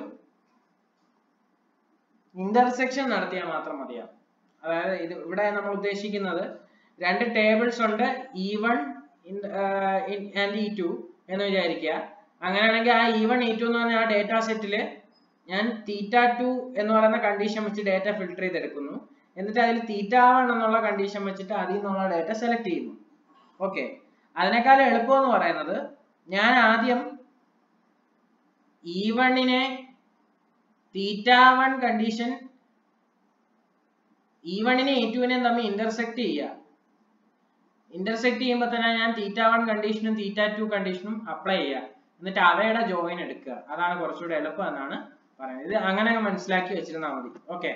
ഇന്റർസെക്ഷൻ നടത്തിയാൽ മാത്രം മതിയാവും അതായത് ഇത് ഇവിടെ നമ്മൾ ഉദ്ദേശിക്കുന്നത് രണ്ട് ടേബിൾസ് ഉണ്ട് E one and E two എന്ന് വിചാരിക്കുക അങ്ങനെയാണെങ്കിൽ ആ ഇ വൺ ഇ ടു എന്ന് പറഞ്ഞ ആ ഡേറ്റ സെറ്റിൽ ഞാൻ തീറ്റ ടു എന്ന് പറയുന്ന കണ്ടീഷൻ വെച്ച് ഡേറ്റ ഫിൽട്ടർ ചെയ്തെടുക്കുന്നു എന്നിട്ട് അതിൽ തീറ്റ വൺ എന്നുള്ള കണ്ടീഷൻ വെച്ചിട്ട് അതിൽ നിന്നുള്ള ഡേറ്റ സെലക്ട് ചെയ്യുന്നു ഓക്കെ അതിനേക്കാൾ എളുപ്പം എന്ന് പറയുന്നത് ഞാൻ ആദ്യം ഇ വണ്ണിനെ തീറ്റ വൺ കണ്ടീഷൻ ഇ വണ്ണിനെ ഇ ടുവിനെയും തമ്മിൽ ഇന്റർസെക്ട് ചെയ്യുക ഇന്റർസെക്ട് ചെയ്യുമ്പോൾ തന്നെ ഞാൻ തീറ്റ വൺ കണ്ടീഷനും തീറ്റ ടു കണ്ടീഷനും അപ്ലൈ ചെയ്യുക എന്നിട്ട് അവയുടെ ജോയിൻ എടുക്കുക അതാണ് കുറച്ചുകൂടെ എളുപ്പം എന്നാണ് പറയുന്നത് ഇത് അങ്ങനെ മനസ്സിലാക്കി വെച്ചിരുന്നാൽ മതി ഓക്കെ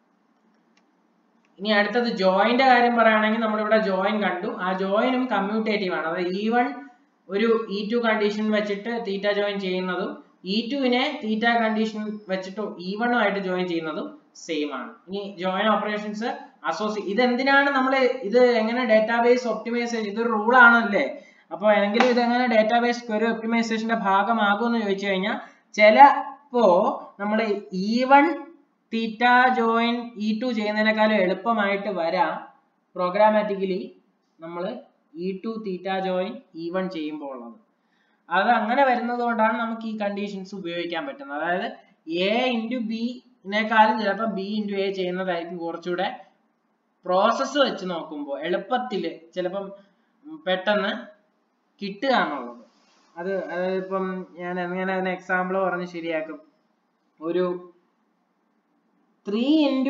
ഇനി അടുത്തത് ജോയിന്റെ കാര്യം പറയുകയാണെങ്കിൽ നമ്മളിവിടെ ജോയിൻ കണ്ടു ആ ജോയിനും കമ്മ്യൂട്ടേറ്റീവ് ആണ് അതായത് ഇ വൺ ഒരു ഇ ടു കണ്ടീഷൻ വെച്ചിട്ട് തീറ്റ ജോയിൻ ചെയ്യുന്നതും ഇ ടുവിനെ തീറ്റ കണ്ടീഷൻ വെച്ചിട്ട് ഇ വണ്ണുമായിട്ട് ജോയിൻ ചെയ്യുന്നതും സെയിം ആണ് ഇനി ജോയിൻ ഓപ്പറേഷൻസ് അസോസി ഇത് എന്തിനാണ് നമ്മൾ ഇത് എങ്ങനെ ഡേറ്റാബേസ് ഒപ്റ്റിമൈസേഷൻ ഇതൊരു റൂൾ ആണല്ലേ അപ്പോൾ എങ്കിലും ഇത് എങ്ങനെ ഡേറ്റാബേസ് ക്വറി ഒപ്റ്റിമൈസേഷന്റെ ഭാഗമാകുമെന്ന് ചോദിച്ചു കഴിഞ്ഞാൽ ചിലപ്പോ നമ്മൾ E one theta join E two ചെയ്യുന്നതിനേക്കാളും എളുപ്പമായിട്ട് വരാം പ്രോഗ്രാമാറ്റിക്കലി നമ്മൾ E two theta join E one ചെയ്യുമ്പോൾ ഉള്ളത് അത് അങ്ങനെ വരുന്നത് കൊണ്ടാണ് നമുക്ക് ഈ കണ്ടീഷൻസ് ഉപയോഗിക്കാൻ പറ്റുന്നത് അതായത് എ ഇൻറ്റു ബിനേക്കാളും ചിലപ്പോൾ ബി ഇൻറ്റു എ ചെയ്യുന്നതായിരിക്കും കുറച്ചുകൂടെ പ്രോസസ്സ് വെച്ച് നോക്കുമ്പോൾ എളുപ്പത്തിൽ ചിലപ്പം പെട്ടെന്ന് കിട്ടുക എന്നുള്ളത് അത് അതായത് ഇപ്പം ഞാൻ എങ്ങനെ അതിന് എക്സാമ്പിൾ പറഞ്ഞ് ശരിയാക്കും ഒരു ത്രീ ഇൻറ്റു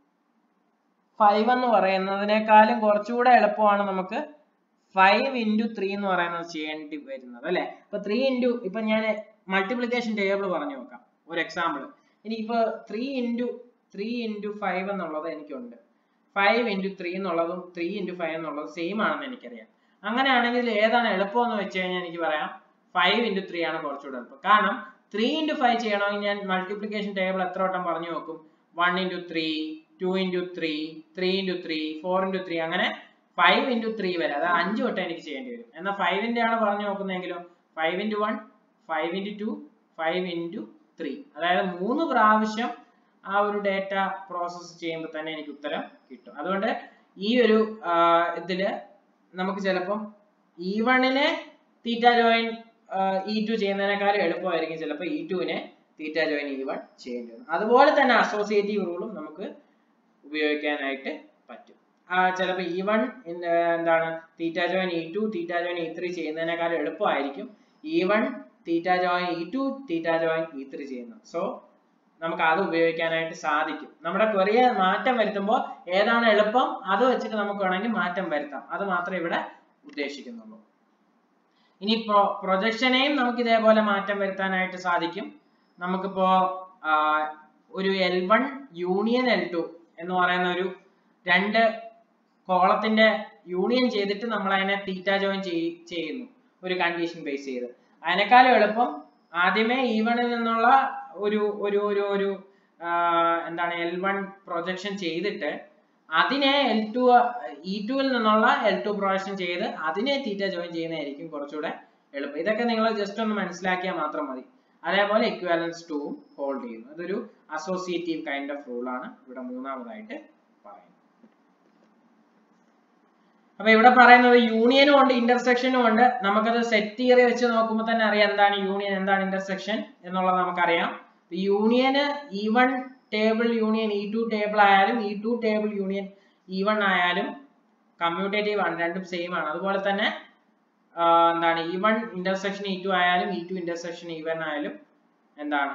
ഫൈവ് എന്ന് പറയുന്നതിനേക്കാളും കുറച്ചുകൂടെ എളുപ്പമാണ് നമുക്ക് ഫൈവ് ഇൻറ്റു ത്രീ എന്ന് പറയുന്നത് ചെയ്യേണ്ടി വരുന്നത് അല്ലെ ഇപ്പൊ ത്രീ ഇൻറ്റു ഇപ്പൊ ഞാൻ മൾട്ടിപ്ലിക്കേഷൻ ടേബിൾ പറഞ്ഞു നോക്കാം ഒരു എക്സാമ്പിൾ എനിക്കിപ്പോ three into three into five എന്നുള്ളത് എനിക്കുണ്ട് ഫൈവ് ഇൻറ്റു ത്രീ എന്നുള്ളതും ത്രീ ഇൻറ്റു ഫൈവ് എന്നുള്ളതും സെയിം ആണെന്ന് എനിക്കറിയാം അങ്ങനെയാണെങ്കിൽ ഏതാണ് എളുപ്പം എന്ന് വെച്ച് കഴിഞ്ഞാൽ എനിക്ക് പറയാം ഫൈവ് ഇൻറ്റു ത്രീ ആണ് കുറച്ചുകൂടെ എളുപ്പം കാരണം ത്രീ ഇൻറ്റു ഫൈവ് ചെയ്യണമെങ്കിൽ ഞാൻ മൾട്ടിപ്ലിക്കേഷൻ ടേബിൾ എത്ര വട്ടം പറഞ്ഞു നോക്കും one into three two into three three into three four into three അങ്ങനെ ഫൈവ് ഇൻറ്റു ത്രീ വരെ അതായത് അഞ്ച് വട്ടം എനിക്ക് ചെയ്യേണ്ടി വരും എന്നാൽ ഫൈവിന്റെ ആണ് പറഞ്ഞു നോക്കുന്നതെങ്കിലോ five into one five into two five into three അതായത് മൂന്ന് പ്രാവശ്യം ആ ഒരു ഡേറ്റ പ്രോസസ്സ് ചെയ്യുമ്പോൾ തന്നെ എനിക്ക് ഉത്തരം കിട്ടും അതുകൊണ്ട് ഈ ഒരു ഇതില് നമുക്ക് ചിലപ്പം ഇ വണ്ണിനെ തീറ്റ ജോയിൻ ഇ ടു ചെയ്യുന്നതിനേക്കാളും എളുപ്പമായിരിക്കും ചിലപ്പോൾ ഇ ടുവിനെ തീറ്റ ജോയിൻ ഇ വൺ ചെയ്യേണ്ടി വരും അതുപോലെ തന്നെ അസോസിയേറ്റീവ് റൂളും നമുക്ക് ഉപയോഗിക്കാനായിട്ട് പറ്റും ചിലപ്പോൾ ഇ വൺ എന്താണ് theta join E two theta join E three ചെയ്യുന്നതിനേക്കാളും എളുപ്പമായിരിക്കും E one theta join E two theta join E three ചെയ്യുന്നത് സോ നമുക്ക് അത് ഉപയോഗിക്കാനായിട്ട് സാധിക്കും നമ്മുടെ ക്വറിയെ മാറ്റം വരുത്തുമ്പോൾ ഏതാണ് എളുപ്പം അത് വെച്ചിട്ട് നമുക്ക് വേണമെങ്കിൽ മാറ്റം വരുത്താം അത് മാത്രമേ ഇവിടെ ഉദ്ദേശിക്കുന്നുള്ളൂ ഇനി പ്രൊ പ്രൊജക്ഷനെയും നമുക്ക് ഇതേപോലെ മാറ്റം വരുത്താനായിട്ട് സാധിക്കും നമുക്കിപ്പോ ഒരു L one union L two എന്ന് പറയുന്ന ഒരു രണ്ട് കോളത്തിന്റെ യൂണിയൻ ചെയ്തിട്ട് നമ്മൾ അതിനെ തീറ്റ ജോയിൻ ചെയ്യുന്നു ഒരു കണ്ടീഷൻ ബേസ് ചെയ്ത് അതിനേക്കാളും എളുപ്പം ആദ്യമേ ഇ വണിൽ നിന്നുള്ള ഒരു ഒരു ഒരു ഒരു എന്താണ് എൽ വൺ പ്രൊജക്ഷൻ ചെയ്തിട്ട് അതിനെ എൽ ടു ഇ ടുവിൽ നിന്നുള്ള എൽ ടു പ്രൊജക്ഷൻ ചെയ്ത് അതിനെ തീറ്റ ജോയിൻ ചെയ്യുന്നതായിരിക്കും കുറച്ചുകൂടെ എളുപ്പം ഇതൊക്കെ നിങ്ങൾ ജസ്റ്റ് ഒന്ന് മനസ്സിലാക്കിയാൽ മാത്രം മതി അതേപോലെ ഇക്വാലൻസ് ടൂവും ഹോൾഡ് ചെയ്യുന്നു അതൊരു അസോസിയേറ്റീവ് കൈൻഡ് ഓഫ് റൂൾ ആണ് ഇവിടെ മൂന്നാമതായിട്ട് പറയുന്നത് അപ്പൊ ഇവിടെ പറയുന്നത് യൂണിയനും ഉണ്ട് ഇന്റർസെക്ഷനും ഉണ്ട് നമുക്കത് സെറ്റ് തിയറി വെച്ച് നോക്കുമ്പോൾ തന്നെ അറിയാം എന്താണ് യൂണിയൻ എന്താണ് ഇന്റർസെക്ഷൻ എന്നുള്ളത് നമുക്കറിയാം യൂണിയന് E one table union E two table ആയാലും E two table union E one ആയാലും കമ്മ്യൂട്ടേറ്റീവ് ആണ് രണ്ടും സെയിം ആണ് അതുപോലെ തന്നെ എന്താണ് E one intersection E two ആയാലും E two intersection E one ആയാലും എന്താണ്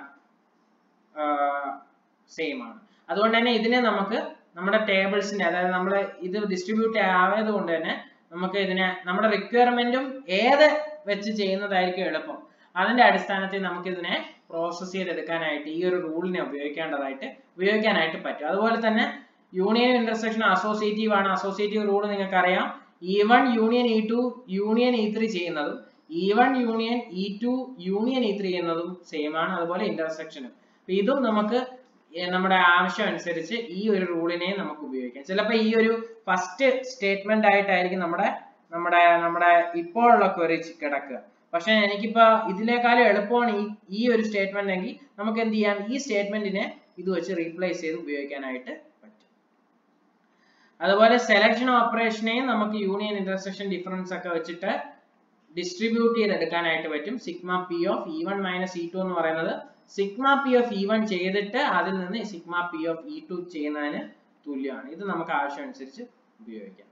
സെയിം ആണ് അതുകൊണ്ട് തന്നെ ഇതിനെ നമുക്ക് നമ്മുടെ ടേബിൾസിന്റെ അതായത് നമ്മൾ ഇത് ഡിസ്ട്രിബ്യൂട്ട് ആയത് കൊണ്ട് തന്നെ നമുക്ക് ഇതിനെ നമ്മുടെ റിക്വയർമെന്റും ഏത് വെച്ച് ചെയ്യുന്നതായിരിക്കും എളുപ്പം അതിന്റെ അടിസ്ഥാനത്തിൽ നമുക്ക് ഇതിനെ പ്രോസസ് ചെയ്തെടുക്കാനായിട്ട് ഈ ഒരു റൂളിനെ ഉപയോഗിക്കേണ്ടതായിട്ട് ഉപയോഗിക്കാനായിട്ട് പറ്റും അതുപോലെ തന്നെ യൂണിയൻ ഇന്റർസെക്ഷൻ അസോസിയേറ്റീവ് ആണ് അസോസിയേറ്റീവ് റൂൾ നിങ്ങൾക്ക് അറിയാം E one union E two union E three ചെയ്യുന്നതും E one union E two union E three ചെയ്യുന്നതും സെയിം ആണ് അതുപോലെ ഇന്റർസെക്ഷനും ഇതും നമുക്ക് നമ്മുടെ ആവശ്യം അനുസരിച്ച് ഈ ഒരു റൂളിനെ നമുക്ക് ഉപയോഗിക്കാം ചിലപ്പോൾ ഈ ഒരു ഫസ്റ്റ് സ്റ്റേറ്റ്മെന്റ് ആയിട്ടായിരിക്കും നമ്മുടെ നമ്മുടെ നമ്മുടെ ഇപ്പോഴുള്ള ക്വറി കിടക്കുക പക്ഷെ എനിക്കിപ്പോ ഇതിനേക്കാളും എളുപ്പമാണ് ഈ ഈ ഒരു സ്റ്റേറ്റ്മെന്റ് എങ്കിൽ നമുക്ക് എന്ത് ചെയ്യാം ഈ സ്റ്റേറ്റ്മെന്റിനെ ഇത് വെച്ച് റീപ്ലേസ് ചെയ്ത് ഉപയോഗിക്കാനായിട്ട് പറ്റും അതുപോലെ സെലക്ഷൻ ഓപ്പറേഷനെയും നമുക്ക് യൂണിയൻ ഇന്റർസെക്ഷൻ ഡിഫറൻസ് ഒക്കെ വെച്ചിട്ട് ഡിസ്ട്രിബ്യൂട്ട് ചെയ്തെടുക്കാനായിട്ട് പറ്റും sigma P of E one minus E two എന്ന് പറയുന്നത് sigma P of E one ചെയ്തിട്ട് അതിൽ നിന്ന് sigma P of E two ചെയ്യുന്നതിന് തുല്യമാണ് ഇത് നമുക്ക് ആവശ്യം അനുസരിച്ച് ഉപയോഗിക്കാം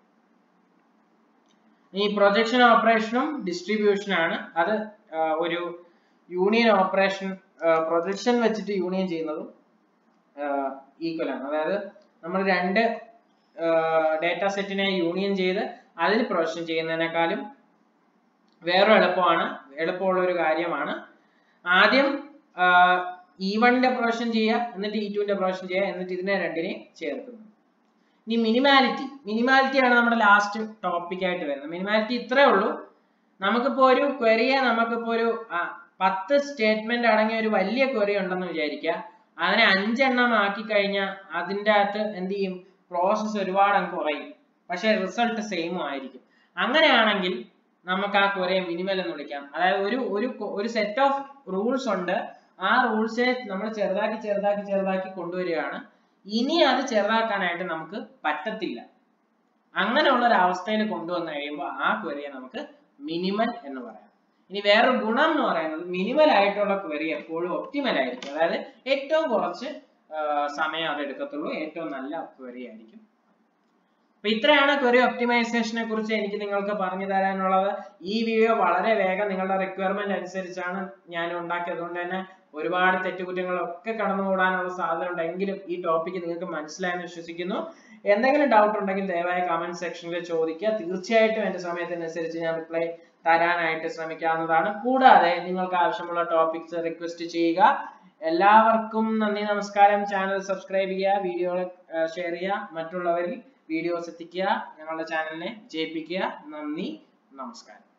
ഈ പ്രൊജക്ഷൻ ഓപ്പറേഷനും ഡിസ്ട്രിബ്യൂഷൻ ആണ് അത് ഒരു യൂണിയൻ ഓപ്പറേഷൻ പ്രൊജക്ഷൻ വെച്ചിട്ട് യൂണിയൻ ചെയ്യുന്നതും ഈക്വൽ ആണ് അതായത് നമ്മൾ രണ്ട് ഡേറ്റ സെറ്റിനെ യൂണിയൻ ചെയ്ത് അതിൽ പ്രൊജക്ഷൻ ചെയ്യുന്നതിനേക്കാളും വേറെ എളുപ്പമാണ് എളുപ്പമുള്ള ഒരു കാര്യമാണ് ആദ്യം ഇ വണ്ണിന്റെ പ്രൊജക്ഷൻ ചെയ്യുക എന്നിട്ട് ഇ ടുവിന്റെ പ്രൊജക്ഷൻ ചെയ്യുക എന്നിട്ട് ഇതിനെ രണ്ടിനെ ചേർക്കുന്നു ഇനി മിനിമാലിറ്റി മിനിമാലിറ്റി ആണ് നമ്മുടെ ലാസ്റ്റ് ടോപ്പിക് ആയിട്ട് വരുന്നത് മിനിമാലിറ്റി ഇത്രേ ഉള്ളൂ നമുക്കിപ്പോ ഒരു ക്വറിയെ നമുക്കിപ്പോ ഒരു പത്ത് സ്റ്റേറ്റ്മെന്റ് അടങ്ങിയ ഒരു വലിയ ക്വറി ഉണ്ടെന്ന് വിചാരിക്കുക അതിനെ അഞ്ചെണ്ണം ആക്കി കഴിഞ്ഞാൽ അതിൻ്റെ അകത്ത് എന്ത് ചെയ്യും പ്രോസസ്സ് ഒരുപാട് അങ്ങ് കുറയും പക്ഷെ റിസൾട്ട് സെയിമും ആയിരിക്കും അങ്ങനെയാണെങ്കിൽ നമുക്ക് ആ ക്വറിയെ മിനിമൽ എന്ന് വിളിക്കാം അതായത് ഒരു ഒരു ഒരു സെറ്റ് ഓഫ് റൂൾസ് ഉണ്ട് ആ റൂൾസിനെ നമ്മൾ ചെറുതാക്കി ചെറുതാക്കി ചെറുതാക്കി കൊണ്ടുവരികയാണ് ഇനി അത് ചെറുതാക്കാനായിട്ട് നമുക്ക് പറ്റത്തില്ല അങ്ങനെയുള്ള ഒരു അവസ്ഥയിൽ കൊണ്ടുവന്നു കഴിയുമ്പോൾ ആ ക്വറിയെ നമുക്ക് മിനിമൽ എന്ന് പറയാം ഇനി വേറൊരു ഗുണം എന്ന് പറയുന്നത് മിനിമൽ ആയിട്ടുള്ള ക്വറി എപ്പോഴും ഒപ്റ്റിമൽ ആയിരിക്കും അതായത് ഏറ്റവും കുറച്ച് സമയം അത് എടുക്കത്തുള്ളൂ ഏറ്റവും നല്ല ക്വറി ആയിരിക്കും അപ്പൊ ഇത്രയാണ് ക്വറി ഒപ്റ്റിമൈസേഷനെ കുറിച്ച് എനിക്ക് നിങ്ങൾക്ക് പറഞ്ഞു തരാനുള്ളത് ഈ വീഡിയോ വളരെ വേഗം നിങ്ങളുടെ റിക്വയർമെന്റ് അനുസരിച്ചാണ് ഞാൻ ഉണ്ടാക്കിയത് അതുകൊണ്ട് തന്നെ ഒരുപാട് തെറ്റുകുറ്റങ്ങളൊക്കെ കടന്നുകൂടാനുള്ള സാധ്യത ഉണ്ടെങ്കിലും ഈ ടോപ്പിക്ക് നിങ്ങൾക്ക് മനസ്സിലായെന്ന് വിശ്വസിക്കുന്നു എന്തെങ്കിലും ഡൗട്ട് ഉണ്ടെങ്കിൽ ദയവായി കമന്റ് സെക്ഷനിൽ ചോദിക്കുക തീർച്ചയായിട്ടും എന്റെ സമയത്തിനനുസരിച്ച് ഞാൻ റിപ്ലൈ തരാനായിട്ട് ശ്രമിക്കാവുന്നതാണ് കൂടാതെ നിങ്ങൾക്ക് ആവശ്യമുള്ള ടോപ്പിക്സ് റിക്വസ്റ്റ് ചെയ്യുക എല്ലാവർക്കും നന്ദി നമസ്കാരം ചാനൽ സബ്സ്ക്രൈബ് ചെയ്യുക വീഡിയോകൾ ഷെയർ ചെയ്യുക മറ്റുള്ളവരിൽ വീഡിയോസ് എത്തിക്കുക ഞങ്ങളുടെ ചാനലിനെ ജയിപ്പിക്കുക നന്ദി നമസ്കാരം